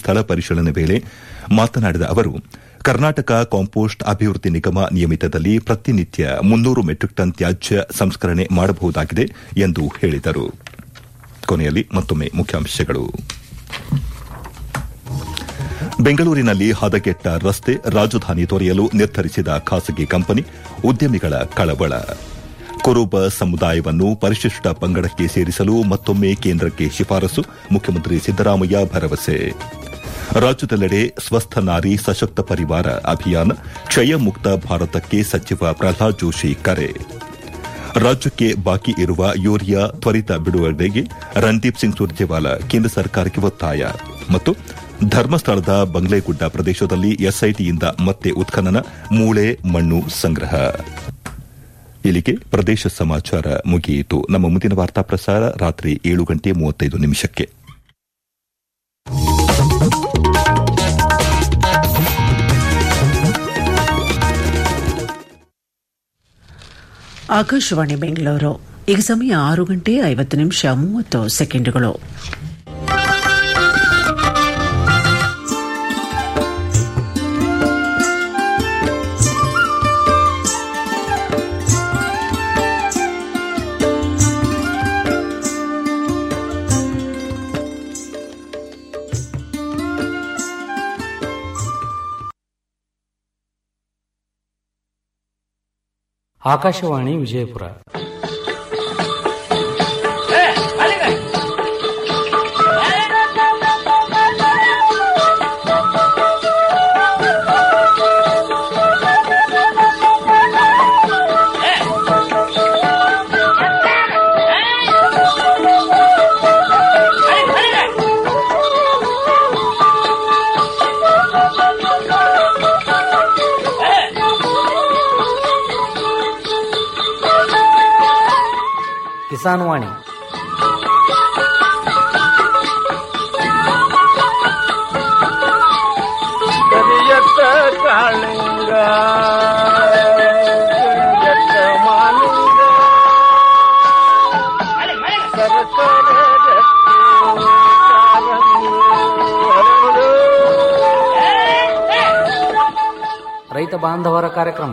ಸ್ಥಳ ಪರಿಶೀಲನೆ ವೇಳೆ ಮಾತನಾಡಿದ ಅವರು ಕರ್ನಾಟಕ ಕಾಂಪೋಸ್ಟ್ ಅಭಿವೃದ್ಧಿ ನಿಗಮ ನಿಯಮಿತದಲ್ಲಿ ಪ್ರತಿನಿತ್ಯ ಮುನ್ನೂರು ಮೆಟ್ರಿಕ್ ಟನ್ ತ್ಯಾಜ್ಯ ಸಂಸ್ಕರಣೆ ಮಾಡಬಹುದಾಗಿದೆ ಎಂದು ಹೇಳಿದರು ಕೊನೆಯಲ್ಲಿ ಮತ್ತೊಮ್ಮೆ ಮುಖ್ಯಾಂಶಗಳು ಬೆಂಗಳೂರಿನಲ್ಲಿ ಹದಗೆಟ್ಟ ರಸ್ತೆ ರಾಜಧಾನಿ ತೊರೆಯಲು ನಿರ್ಧರಿಸಿದ ಖಾಸಗಿ ಕಂಪನಿ ಉದ್ಯಮಿಗಳ ಕಳವಳ ಕುರುಬ ಸಮುದಾಯವನ್ನು ಪರಿಶಿಷ್ಟ ಪಂಗಡಕ್ಕೆ ಸೇರಿಸಲು ಮತ್ತೊಮ್ಮೆ ಕೇಂದ್ರಕ್ಕೆ ಶಿಫಾರಸು ಮುಖ್ಯಮಂತ್ರಿ ಸಿದ್ದರಾಮಯ್ಯ ಭರವಸೆ ರಾಜ್ಯದೆಲ್ಲೆಡೆ ಸ್ವಸ್ಥ ನಾರಿ ಸಶಕ್ತ ಪರಿವಾರ ಅಭಿಯಾನ ಕ್ಷಯ ಮುಕ್ತ ಭಾರತಕ್ಕೆ ಸಚಿವ ಪ್ರಹ್ಲಾದ್ ಜೋಶಿ ಕರೆ ರಾಜ್ಯಕ್ಕೆ ಬಾಕಿ ಇರುವ ಯೂರಿಯಾ ತ್ವರಿತ ಬಿಡುಗಡೆಗೆ ರಣದೀಪ್ ಸಿಂಗ್ ಸುರ್ಜೇವಾಲಾ ಕೇಂದ್ರ ಸರ್ಕಾರಕ್ಕೆ ಒತ್ತಾಯ ಮತ್ತು ಧರ್ಮಸ್ಥಳದ ಬಂಗ್ಲೆಗುಡ್ಡ ಪ್ರದೇಶದಲ್ಲಿ ಎಸ್ಐಟಿಯಿಂದ ಮತ್ತೆ ಉತ್ಖನನ ಮೂಳೆ ಮಣ್ಣು ಸಂಗ್ರಹ ಇಲ್ಲಿಗೆ ಪ್ರದೇಶ ಸಮಾಚಾರ ಮುಗಿಯಿತು ನಮ್ಮ ಮುಂದಿನ ವಾರ್ತಾ ಪ್ರಸಾರ ರಾತ್ರಿ ಏಳು ಗಂಟೆ ಮೂವತ್ತೈದು ನಿಮಿಷಕ್ಕೆ ಆಕಾಶವಾಣಿ ಬೆಂಗಳೂರು ಈಗ ಸಮಯ ಆರು ಗಂಟೆ ಐವತ್ತು ನಿಮಿಷ ಮೂವತ್ತು ಸೆಕೆಂಡುಗಳು ಆಕಾಶವಾಣಿ ವಿಜಯಪುರ ಕಿಸಾನ್ ವಾಣಿ ಕರಿಯತ್ತ ಕಾಳಿಂಗ ಕರಿಯತ್ತ ಮಾಲಿಂಗ ಸರಸರ ರತ್ನ ಕಾಲಂಗಿ ಹರಡು. ರೈತ ಬಾಂಧವರ ಕಾರ್ಯಕ್ರಮ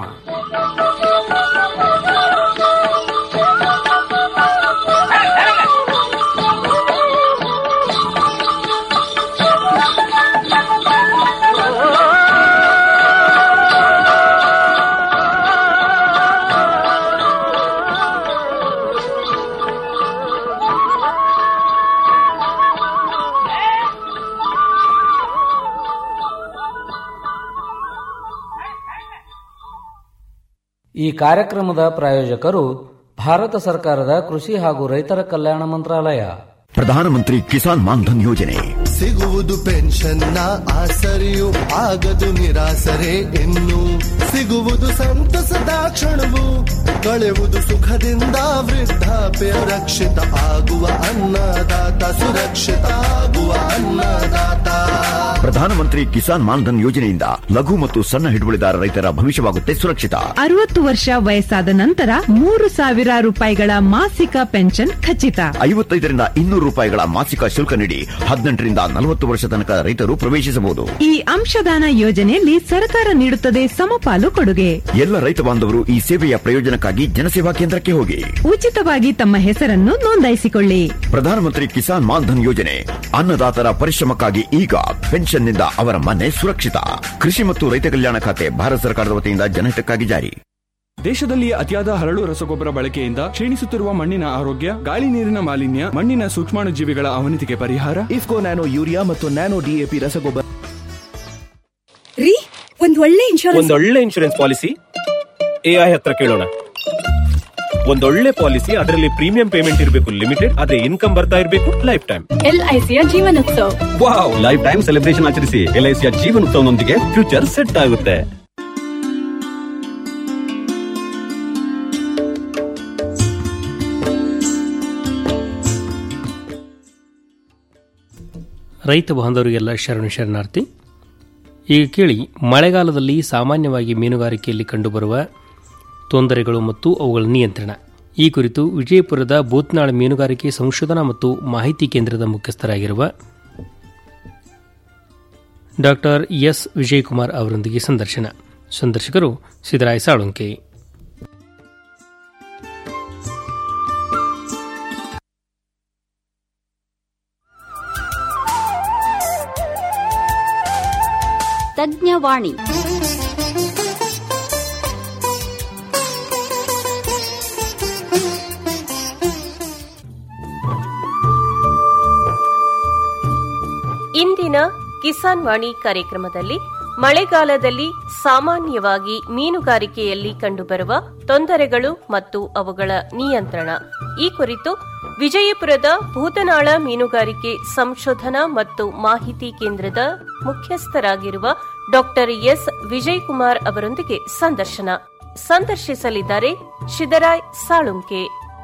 ಈ ಕಾರ್ಯಕ್ರಮದ ಪ್ರಾಯೋಜಕರು ಭಾರತ ಸರ್ಕಾರದ ಕೃಷಿ ಹಾಗೂ ರೈತರ ಕಲ್ಯಾಣ ಮಂತ್ರಾಲಯ ಪ್ರಧಾನಮಂತ್ರಿ ಕಿಸಾನ್ ಮಾನ್ಧನ್ ಯೋಜನೆ ಸಿಗುವುದು ಪೆನ್ಷನ್ನ ಆಸರೆಯು ಆಗದು ನಿರಾಸರೆ ಇನ್ನು ಸಿಗುವುದು ಸಂತಸದ ಕ್ಷಣವು ಕಳೆಯುವುದು ಸುಖದಿಂದ ವೃದ್ಧಾಪ್ಯ ರಕ್ಷಿತ ಆಗುವ ಅನ್ನದಾತ ಸುರಕ್ಷಿತ ಆಗುವ ಅನ್ನದಾತ ಪ್ರಧಾನಮಂತ್ರಿ ಕಿಸಾನ್ ಮಾನ್ಧನ್ ಯೋಜನೆಯಿಂದ ಲಘು ಮತ್ತು ಸಣ್ಣ ಹಿಡುವಳಿದಾರ ರೈತರ ಭವಿಷ್ಯವಾಗುತ್ತೆ ಸುರಕ್ಷಿತ ಅರವತ್ತು ವರ್ಷ ವಯಸ್ಸಾದ ನಂತರ ಮೂರು ಸಾವಿರ ರೂಪಾಯಿಗಳ ಮಾಸಿಕ ಪೆನ್ಷನ್ ಖಚಿತ ಐವತ್ತೈದರಿಂದ ಇನ್ನೂರು ರೂಪಾಯಿಗಳ ಮಾಸಿಕ ಶುಲ್ಕ ನೀಡಿ ಹದಿನೆಂಟರಿಂದ ನಲವತ್ತು ವರ್ಷ ತನಕ ರೈತರು ಪ್ರವೇಶಿಸಬಹುದು ಈ ಅಂಶದಾನ ಯೋಜನೆಯಲ್ಲಿ ಸರ್ಕಾರ ನೀಡುತ್ತದೆ ಸಮಪಾಲು ಕೊಡುಗೆ ಎಲ್ಲ ರೈತ ಬಾಂಧವರು ಈ ಸೇವೆಯ ಪ್ರಯೋಜನಕ್ಕಾಗಿ ಜನಸೇವಾ ಕೇಂದ್ರಕ್ಕೆ ಹೋಗಿ ಉಚಿತವಾಗಿ ತಮ್ಮ ಹೆಸರನ್ನು ನೋಂದಾಯಿಸಿಕೊಳ್ಳಿ ಪ್ರಧಾನಮಂತ್ರಿ ಕಿಸಾನ್ ಮಾನ್ಧನ್ ಯೋಜನೆ ಅನ್ನದಾತರ ಪರಿಶ್ರಮಕ್ಕಾಗಿ ಈಗ ಪೆನ್ಷನ್ನಿಂದ ಅವರ ಮನೆ ಸುರಕ್ಷಿತ ಕೃಷಿ ಮತ್ತು ರೈತ ಕಲ್ಯಾಣ ಖಾತೆ ಭಾರತ ಸರ್ಕಾರದ ವತಿಯಿಂದ ಜನಹಿತಕ್ಕಾಗಿ ಜಾರಿ ದೇಶದಲ್ಲಿ ಅತಿಯಾದ ಹರಳು ರಸಗೊಬ್ಬರ ಬಳಕೆಯಿಂದ ಕ್ಷೀಣಿಸುತ್ತಿರುವ ಮಣ್ಣಿನ ಆರೋಗ್ಯ ಗಾಳಿ ನೀರಿನ ಮಾಲಿನ್ಯ ಮಣ್ಣಿನ ಸೂಕ್ಷ್ಮಾಣುಜೀವಿಗಳ ಅವನತಿಗೆ ಪರಿಹಾರ ಇಫ್ಕೋ ನ್ಯಾನೋ ಯೂರಿಯಾ ಮತ್ತು ನ್ಯಾನೋ ಡಿಎಪಿ ರಸಗೊಬ್ಬರ ರೀ ಒಂದ್ ಒಳ್ಳೆ ಇನ್ಶೂರೆನ್ಸ್ ಒಂದೊಳ್ಳೆ ಇನ್ಶೂರೆನ್ಸ್ ಪಾಲಿಸಿ ಎಐ ಹತ್ರ ಕೇಳೋಣ ಒಂದೊಳ್ಳೆ ಪಾಲಿಸಿ ಅದರಲ್ಲಿ ಪ್ರೀಮಿಯಂ ಪೇಮೆಂಟ್ ಇರಬೇಕು ಲಿಮಿಟೆಡ್ ಅದೇ ಇನ್ಕಮ್ ಬರ್ತಾ ಇರಬೇಕು ಲೈಫ್ ಟೈಮ್ ಎಲ್ಐಸಿಯ Jeevanotsav wow life time celebration ಆಚರಿಸಿ ಎಲ್ಐಸಿಯ ಜೀವನೋತ್ಸವನೊಂದಿಗೆ ಫ್ಯೂಚರ್ ಸೆಟ್ ಆಗುತ್ತೆ ರೈತ ಬಾಂಧವರಿಗೆಲ್ಲ ಶರಣು ಶರಣಾರ್ಥಿ ಈಗ ಕೇಳಿ ಮಳೆಗಾಲದಲ್ಲಿ ಸಾಮಾನ್ಯವಾಗಿ ಮೀನುಗಾರಿಕೆಯಲ್ಲಿ ಕಂಡುಬರುವ ತೊಂದರೆಗಳು ಮತ್ತು ಅವುಗಳ ನಿಯಂತ್ರಣ ಈ ಕುರಿತು ವಿಜಯಪುರದ ಬೂತ್ನಾಳ ಮೀನುಗಾರಿಕೆ ಸಂಶೋಧನಾ ಮತ್ತು ಮಾಹಿತಿ ಕೇಂದ್ರದ ಮುಖ್ಯಸ್ಥರಾಗಿರುವ ಡಾಕ್ಟರ್ ಎಸ್ ವಿಜಯಕುಮಾರ್ ಅವರೊಂದಿಗೆ ಸಂದರ್ಶನ ಸಂದರ್ಶಕರು ಸಿದ್ದರಾಯ ಸಾಳುಂಕೆ ತಜ್ಞವಾಣಿ ಇಂದಿನ ಕಿಸಾನ್ ವಾಣಿ ಕಾರ್ಯಕ್ರಮದಲ್ಲಿ ಮಳೆಗಾಲದಲ್ಲಿ ಸಾಮಾನ್ಯವಾಗಿ ಮೀನುಗಾರಿಕೆಯಲ್ಲಿ ಕಂಡುಬರುವ ತೊಂದರೆಗಳು ಮತ್ತು ಅವುಗಳ ನಿಯಂತ್ರಣ ಈ ಕುರಿತು ವಿಜಯಪುರದ ಭೂತನಾಳ ಮೀನುಗಾರಿಕೆ ಸಂಶೋಧನಾ ಮತ್ತು ಮಾಹಿತಿ ಕೇಂದ್ರದ ಮುಖ್ಯಸ್ಥರಾಗಿರುವ ಡಾಕ್ಟರ್ ಎಸ್ ವಿಜಯಕುಮಾರ್ ಅವರೊಂದಿಗೆ ಸಂದರ್ಶನ ಸಂದರ್ಶಿಸಲಿದ್ದಾರೆ ಶಿದರಾಯ್ ಸಾಳುಂಕೆ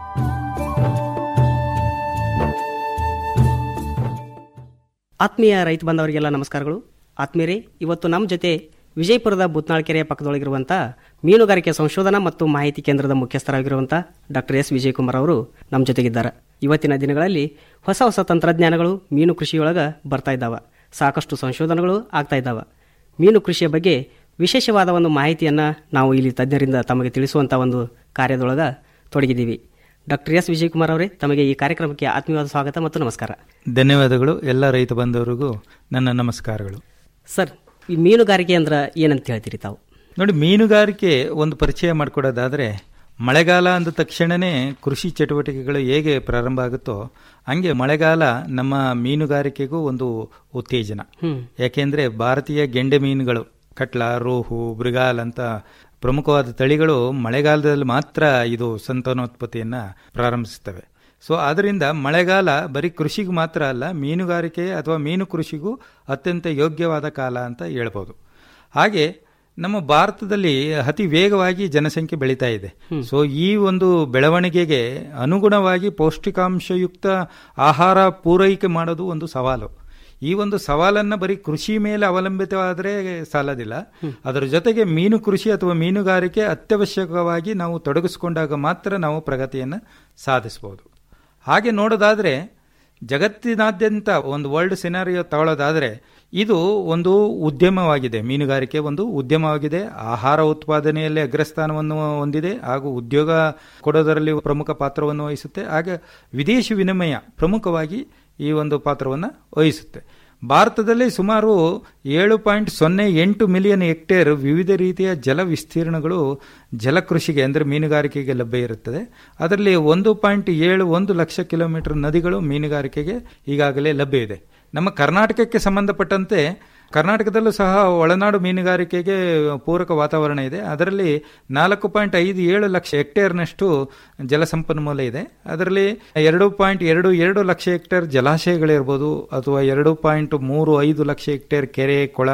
ಆತ್ಮೀಯ ರೈತ ಬಂದವರಿಗೆಲ್ಲ ನಮಸ್ಕಾರಗಳು ಆತ್ಮೀಯರೇ ಇವತ್ತು ನಮ್ಮ ಜೊತೆ ವಿಜಯಪುರದ ಬುತ್ನಾಳ್ ಕೆರೆಯ ಪಕ್ಕದೊಳಗಿರುವಂಥ ಮೀನುಗಾರಿಕೆ ಸಂಶೋಧನಾ ಮತ್ತು ಮಾಹಿತಿ ಕೇಂದ್ರದ ಮುಖ್ಯಸ್ಥರಾಗಿರುವಂಥ ಡಾಕ್ಟರ್ ಎಸ್ ವಿಜಯಕುಮಾರ್ ಅವರು ನಮ್ಮ ಜೊತೆಗಿದ್ದಾರೆ ಇವತ್ತಿನ ದಿನಗಳಲ್ಲಿ ಹೊಸ ಹೊಸ ತಂತ್ರಜ್ಞಾನಗಳು ಮೀನು ಕೃಷಿಯೊಳಗೆ ಬರ್ತಾ ಇದ್ದಾವೆ ಸಾಕಷ್ಟು ಸಂಶೋಧನೆಗಳು ಆಗ್ತಾ ಇದ್ದಾವೆ ಮೀನು ಕೃಷಿಯ ಬಗ್ಗೆ ವಿಶೇಷವಾದ ಒಂದು ಮಾಹಿತಿಯನ್ನು ನಾವು ಇಲ್ಲಿ ತಜ್ಞರಿಂದ ತಮಗೆ ತಿಳಿಸುವಂಥ ಒಂದು ಕಾರ್ಯದೊಳಗೆ ತೊಡಗಿದ್ದೀವಿ ಡಾಕ್ಟರ್ ಎಸ್ ವಿಜಯಕುಮಾರ್ ಅವರೇ ತಮಗೆ ಈ ಕಾರ್ಯಕ್ರಮಕ್ಕೆ ಆತ್ಮೀಯವಾದ ಸ್ವಾಗತ ಮತ್ತು ನಮಸ್ಕಾರ ಧನ್ಯವಾದಗಳು ಎಲ್ಲ ರೈತ ಬಂಧುವರಿಗೂ ನನ್ನ ನಮಸ್ಕಾರಗಳು ಸರ್ ಈ ಮೀನುಗಾರಿಕೆ ಅಂದ್ರೆ ಏನಂತ ಹೇಳ್ತೀರಿ ತಾವು ನೋಡಿ ಮೀನುಗಾರಿಕೆ ಒಂದು ಪರಿಚಯ ಮಾಡಿಕೊಡೋದಾದರೆ ಮಳೆಗಾಲ ಅಂದ ತಕ್ಷಣವೇ ಕೃಷಿ ಚಟುವಟಿಕೆಗಳು ಹೇಗೆ ಪ್ರಾರಂಭ ಆಗುತ್ತೋ ಹಂಗೆ ಮಳೆಗಾಲ ನಮ್ಮ ಮೀನುಗಾರಿಕೆಗೂ ಒಂದು ಉತ್ತೇಜನ ಯಾಕೆಂದ್ರೆ ಭಾರತೀಯ ಗೆಂಡೆ ಮೀನುಗಳು ಕಟ್ಲ ರೋಹು ಮೃಗಾಲ್ ಅಂತ ಪ್ರಮುಖವಾದ ತಳಿಗಳು ಮಳೆಗಾಲದಲ್ಲಿ ಮಾತ್ರ ಇದು ಸಂತಾನೋತ್ಪತ್ತಿಯನ್ನು ಪ್ರಾರಂಭಿಸುತ್ತವೆ ಸೊ ಆದ್ದರಿಂದ ಮಳೆಗಾಲ ಬರೀ ಕೃಷಿಗೆ ಮಾತ್ರ ಅಲ್ಲ ಮೀನುಗಾರಿಕೆ ಅಥವಾ ಮೀನು ಕೃಷಿಗೂ ಅತ್ಯಂತ ಯೋಗ್ಯವಾದ ಕಾಲ ಅಂತ ಹೇಳ್ಬೋದು ಹಾಗೆ ನಮ್ಮ ಭಾರತದಲ್ಲಿ ಅತಿ ವೇಗವಾಗಿ ಜನಸಂಖ್ಯೆ ಬೆಳೀತಾ ಇದೆ ಸೊ ಈ ಒಂದು ಬೆಳವಣಿಗೆಗೆ ಅನುಗುಣವಾಗಿ ಪೌಷ್ಟಿಕಾಂಶಯುಕ್ತ ಆಹಾರ ಪೂರೈಕೆ ಮಾಡೋದು ಒಂದು ಸವಾಲು ಈ ಒಂದು ಸವಾಲನ್ನು ಬರೀ ಕೃಷಿ ಮೇಲೆ ಅವಲಂಬಿತವಾದರೆ ಸಾಲದಿಲ್ಲ ಅದರ ಜೊತೆಗೆ ಮೀನು ಕೃಷಿ ಅಥವಾ ಮೀನುಗಾರಿಕೆ ಅತ್ಯವಶ್ಯಕವಾಗಿ ನಾವು ತೊಡಗಿಸಿಕೊಂಡಾಗ ಮಾತ್ರ ನಾವು ಪ್ರಗತಿಯನ್ನು ಸಾಧಿಸಬಹುದು ಹಾಗೆ ನೋಡೋದಾದರೆ ಜಗತ್ತಿನಾದ್ಯಂತ ಒಂದು ವರ್ಲ್ಡ್ ಸಿನಾರಿಯೋ ತಗೊಳ್ಳೋದಾದರೆ ಇದು ಒಂದು ಉದ್ಯಮವಾಗಿದೆ ಮೀನುಗಾರಿಕೆ ಒಂದು ಉದ್ಯಮವಾಗಿದೆ ಆಹಾರ ಉತ್ಪಾದನೆಯಲ್ಲಿ ಅಗ್ರಸ್ಥಾನವನ್ನು ಹೊಂದಿದೆ ಹಾಗೂ ಉದ್ಯೋಗ ಕೊಡೋದರಲ್ಲಿ ಪ್ರಮುಖ ಪಾತ್ರವನ್ನು ವಹಿಸುತ್ತೆ ಹಾಗೆ ವಿದೇಶಿ ವಿನಿಮಯ ಪ್ರಮುಖವಾಗಿ ಈ ಒಂದು ಪಾತ್ರವನ್ನು ವಹಿಸುತ್ತೆ ಭಾರತದಲ್ಲಿ ಸುಮಾರು ಏಳು ಪಾಯಿಂಟ್ ಸೊನ್ನೆ ಎಂಟು ಮಿಲಿಯನ್ ಹೆಕ್ಟೇರ್ ವಿವಿಧ ರೀತಿಯ ಜಲ ವಿಸ್ತೀರ್ಣಗಳು ಜಲಕೃಷಿಗೆ ಅಂದರೆ ಮೀನುಗಾರಿಕೆಗೆ ಲಭ್ಯ ಇರುತ್ತದೆ ಅದರಲ್ಲಿ ಒಂದು ಪಾಯಿಂಟ್ ಏಳು ಒಂದು ಲಕ್ಷ ಕಿಲೋಮೀಟರ್ ನದಿಗಳು ಮೀನುಗಾರಿಕೆಗೆ ಈಗಾಗಲೇ ಲಭ್ಯ ಇದೆ ನಮ್ಮ ಕರ್ನಾಟಕಕ್ಕೆ ಸಂಬಂಧಪಟ್ಟಂತೆ ಕರ್ನಾಟಕದಲ್ಲೂ ಸಹ ಒಳನಾಡು ಮೀನುಗಾರಿಕೆಗೆ ಪೂರಕ ವಾತಾವರಣ ಇದೆ ಅದರಲ್ಲಿ ನಾಲ್ಕು ಪಾಯಿಂಟ್ ಐದು ಏಳು ಲಕ್ಷ ಹೆಕ್ಟೇರ್ನಷ್ಟು ಜಲಸಂಪನ್ಮೂಲ ಇದೆ ಅದರಲ್ಲಿ ಎರಡು ಪಾಯಿಂಟ್ ಎರಡು ಎರಡು ಲಕ್ಷ ಹೆಕ್ಟೇರ್ ಜಲಾಶಯಗಳಿರ್ಬೋದು ಅಥವಾ ಎರಡು ಪಾಯಿಂಟ್ ಮೂರು ಐದು ಲಕ್ಷ ಹೆಕ್ಟೇರ್ ಕೆರೆ ಕೊಳ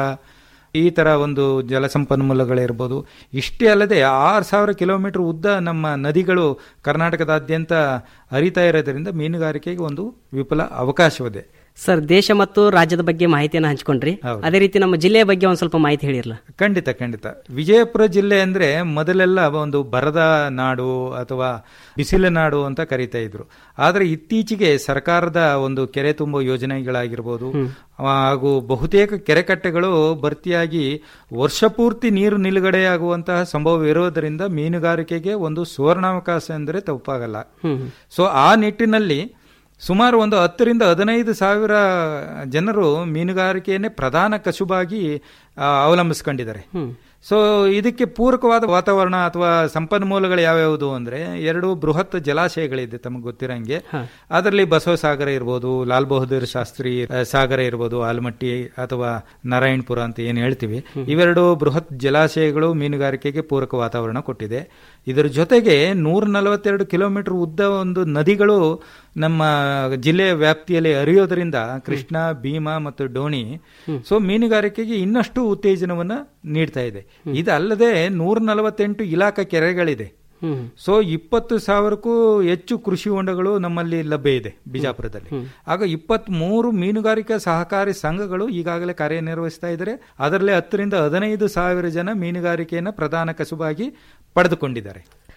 ಈ ಥರ ಒಂದು ಜಲಸಂಪನ್ಮೂಲಗಳಿರ್ಬೋದು ಇಷ್ಟೇ ಅಲ್ಲದೆ ಆರು ಸಾವಿರ ಕಿಲೋಮೀಟರ್ ಉದ್ದ ನಮ್ಮ ನದಿಗಳು ಕರ್ನಾಟಕದಾದ್ಯಂತ ಹರಿತಾ ಇರೋದ್ರಿಂದ ಮೀನುಗಾರಿಕೆಗೆ ಒಂದು ವಿಪುಲ ಅವಕಾಶವಿದೆ ಸರ್ ದೇಶ ಮತ್ತು ರಾಜ್ಯದ ಬಗ್ಗೆ ಮಾಹಿತಿಯನ್ನು ಹಂಚ್ಕೊಂಡ್ರಿ ಅದೇ ರೀತಿ ನಮ್ಮ ಜಿಲ್ಲೆಯ ಬಗ್ಗೆ ಒಂದು ಸ್ವಲ್ಪ ಮಾಹಿತಿ ಹೇಳಿರಲ್ಲ ಖಂಡಿತ ಖಂಡಿತ ವಿಜಯಪುರ ಜಿಲ್ಲೆ ಅಂದ್ರೆ ಮೊದಲೆಲ್ಲ ಒಂದು ಬರದ ನಾಡು ಅಥವಾ ಬಿಸಿಲ ನಾಡು ಅಂತ ಕರೀತಾ ಇದ್ರು ಆದ್ರೆ ಇತ್ತೀಚೆಗೆ ಸರ್ಕಾರದ ಒಂದು ಕೆರೆ ತುಂಬೋ ಯೋಜನೆಗಳಾಗಿರ್ಬೋದು ಹಾಗೂ ಬಹುತೇಕ ಕೆರೆಕಟ್ಟೆಗಳು ಭರ್ತಿಯಾಗಿ ವರ್ಷಪೂರ್ತಿ ನೀರು ನಿಲುಗಡೆಯಾಗುವಂತಹ ಸಂಭವ ಇರೋದರಿಂದ ಮೀನುಗಾರಿಕೆಗೆ ಒಂದು ಸುವರ್ಣಾವಕಾಶ ಅಂದರೆ ತಪ್ಪಾಗಲ್ಲ ಸೊ ಆ ನಿಟ್ಟಿನಲ್ಲಿ ಸುಮಾರು ಒಂದು ಹತ್ತರಿಂದ ಹದಿನೈದು ಸಾವಿರ ಜನರು ಮೀನುಗಾರಿಕೆಯನ್ನೇ ಪ್ರಧಾನ ಕಸುಬಾಗಿ ಅವಲಂಬಿಸ್ಕೊಂಡಿದ್ದಾರೆ ಸೊ ಇದಕ್ಕೆ ಪೂರಕವಾದ ವಾತಾವರಣ ಅಥವಾ ಸಂಪನ್ಮೂಲಗಳು ಯಾವ್ಯಾವುದು ಅಂದ್ರೆ ಎರಡು ಬೃಹತ್ ಜಲಾಶಯಗಳಿದೆ ತಮಗೆ ಗೊತ್ತಿರಂಗೆ ಅದರಲ್ಲಿ ಬಸವಸಾಗರ ಇರ್ಬೋದು ಲಾಲ್ ಬಹದ್ದೂರ್ ಶಾಸ್ತ್ರಿ ಸಾಗರ ಇರ್ಬೋದು ಆಲ್ಮಟ್ಟಿ ಅಥವಾ ನಾರಾಯಣಪುರ ಅಂತ ಏನು ಹೇಳ್ತೀವಿ ಇವೆರಡು ಬೃಹತ್ ಜಲಾಶಯಗಳು ಮೀನುಗಾರಿಕೆಗೆ ಪೂರಕ ವಾತಾವರಣ ಕೊಟ್ಟಿದೆ ಇದರ ಜೊತೆಗೆ ನೂರ ನಲವತ್ತೆರಡು ಕಿಲೋಮೀಟರ್ ಉದ್ದ ಒಂದು ನದಿಗಳು ನಮ್ಮ ಜಿಲ್ಲೆಯ ವ್ಯಾಪ್ತಿಯಲ್ಲಿ ಹರಿಯೋದ್ರಿಂದ ಕೃಷ್ಣ ಭೀಮಾ ಮತ್ತು ಡೋಣಿ ಸೊ ಮೀನುಗಾರಿಕೆಗೆ ಇನ್ನಷ್ಟು ಉತ್ತೇಜನವನ್ನ ನೀಡ್ತಾ ಇದೆ ಇದಲ್ಲದೆ ನೂರ ನಲವತ್ತೆಂಟು ಇಲಾಖಾ ಕೆರೆಗಳಿದೆ ಸೊ ಇಪ್ಪತ್ತು ಸಾವಿರಕ್ಕೂ ಹೆಚ್ಚು ಕೃಷಿ ಹೊಂಡಗಳು ನಮ್ಮಲ್ಲಿ ಲಭ್ಯ ಇದೆ ಬಿಜಾಪುರದಲ್ಲಿ ಆಗ ಇಪ್ಪತ್ತ್ ಮೂರು ಮೀನುಗಾರಿಕಾ ಸಹಕಾರಿ ಸಂಘಗಳು ಈಗಾಗಲೇ ಕಾರ್ಯನಿರ್ವಹಿಸ್ತಾ ಇದ್ದಾರೆ ಅದರಲ್ಲಿ ಹತ್ತರಿಂದ ಹದಿನೈದು ಸಾವಿರ ಜನ ಮೀನುಗಾರಿಕೆಯನ್ನು ಪ್ರಧಾನ ಕಸುಬಾಗಿ ಪಡೆದುಕೊಂಡಿದ್ದಾರೆ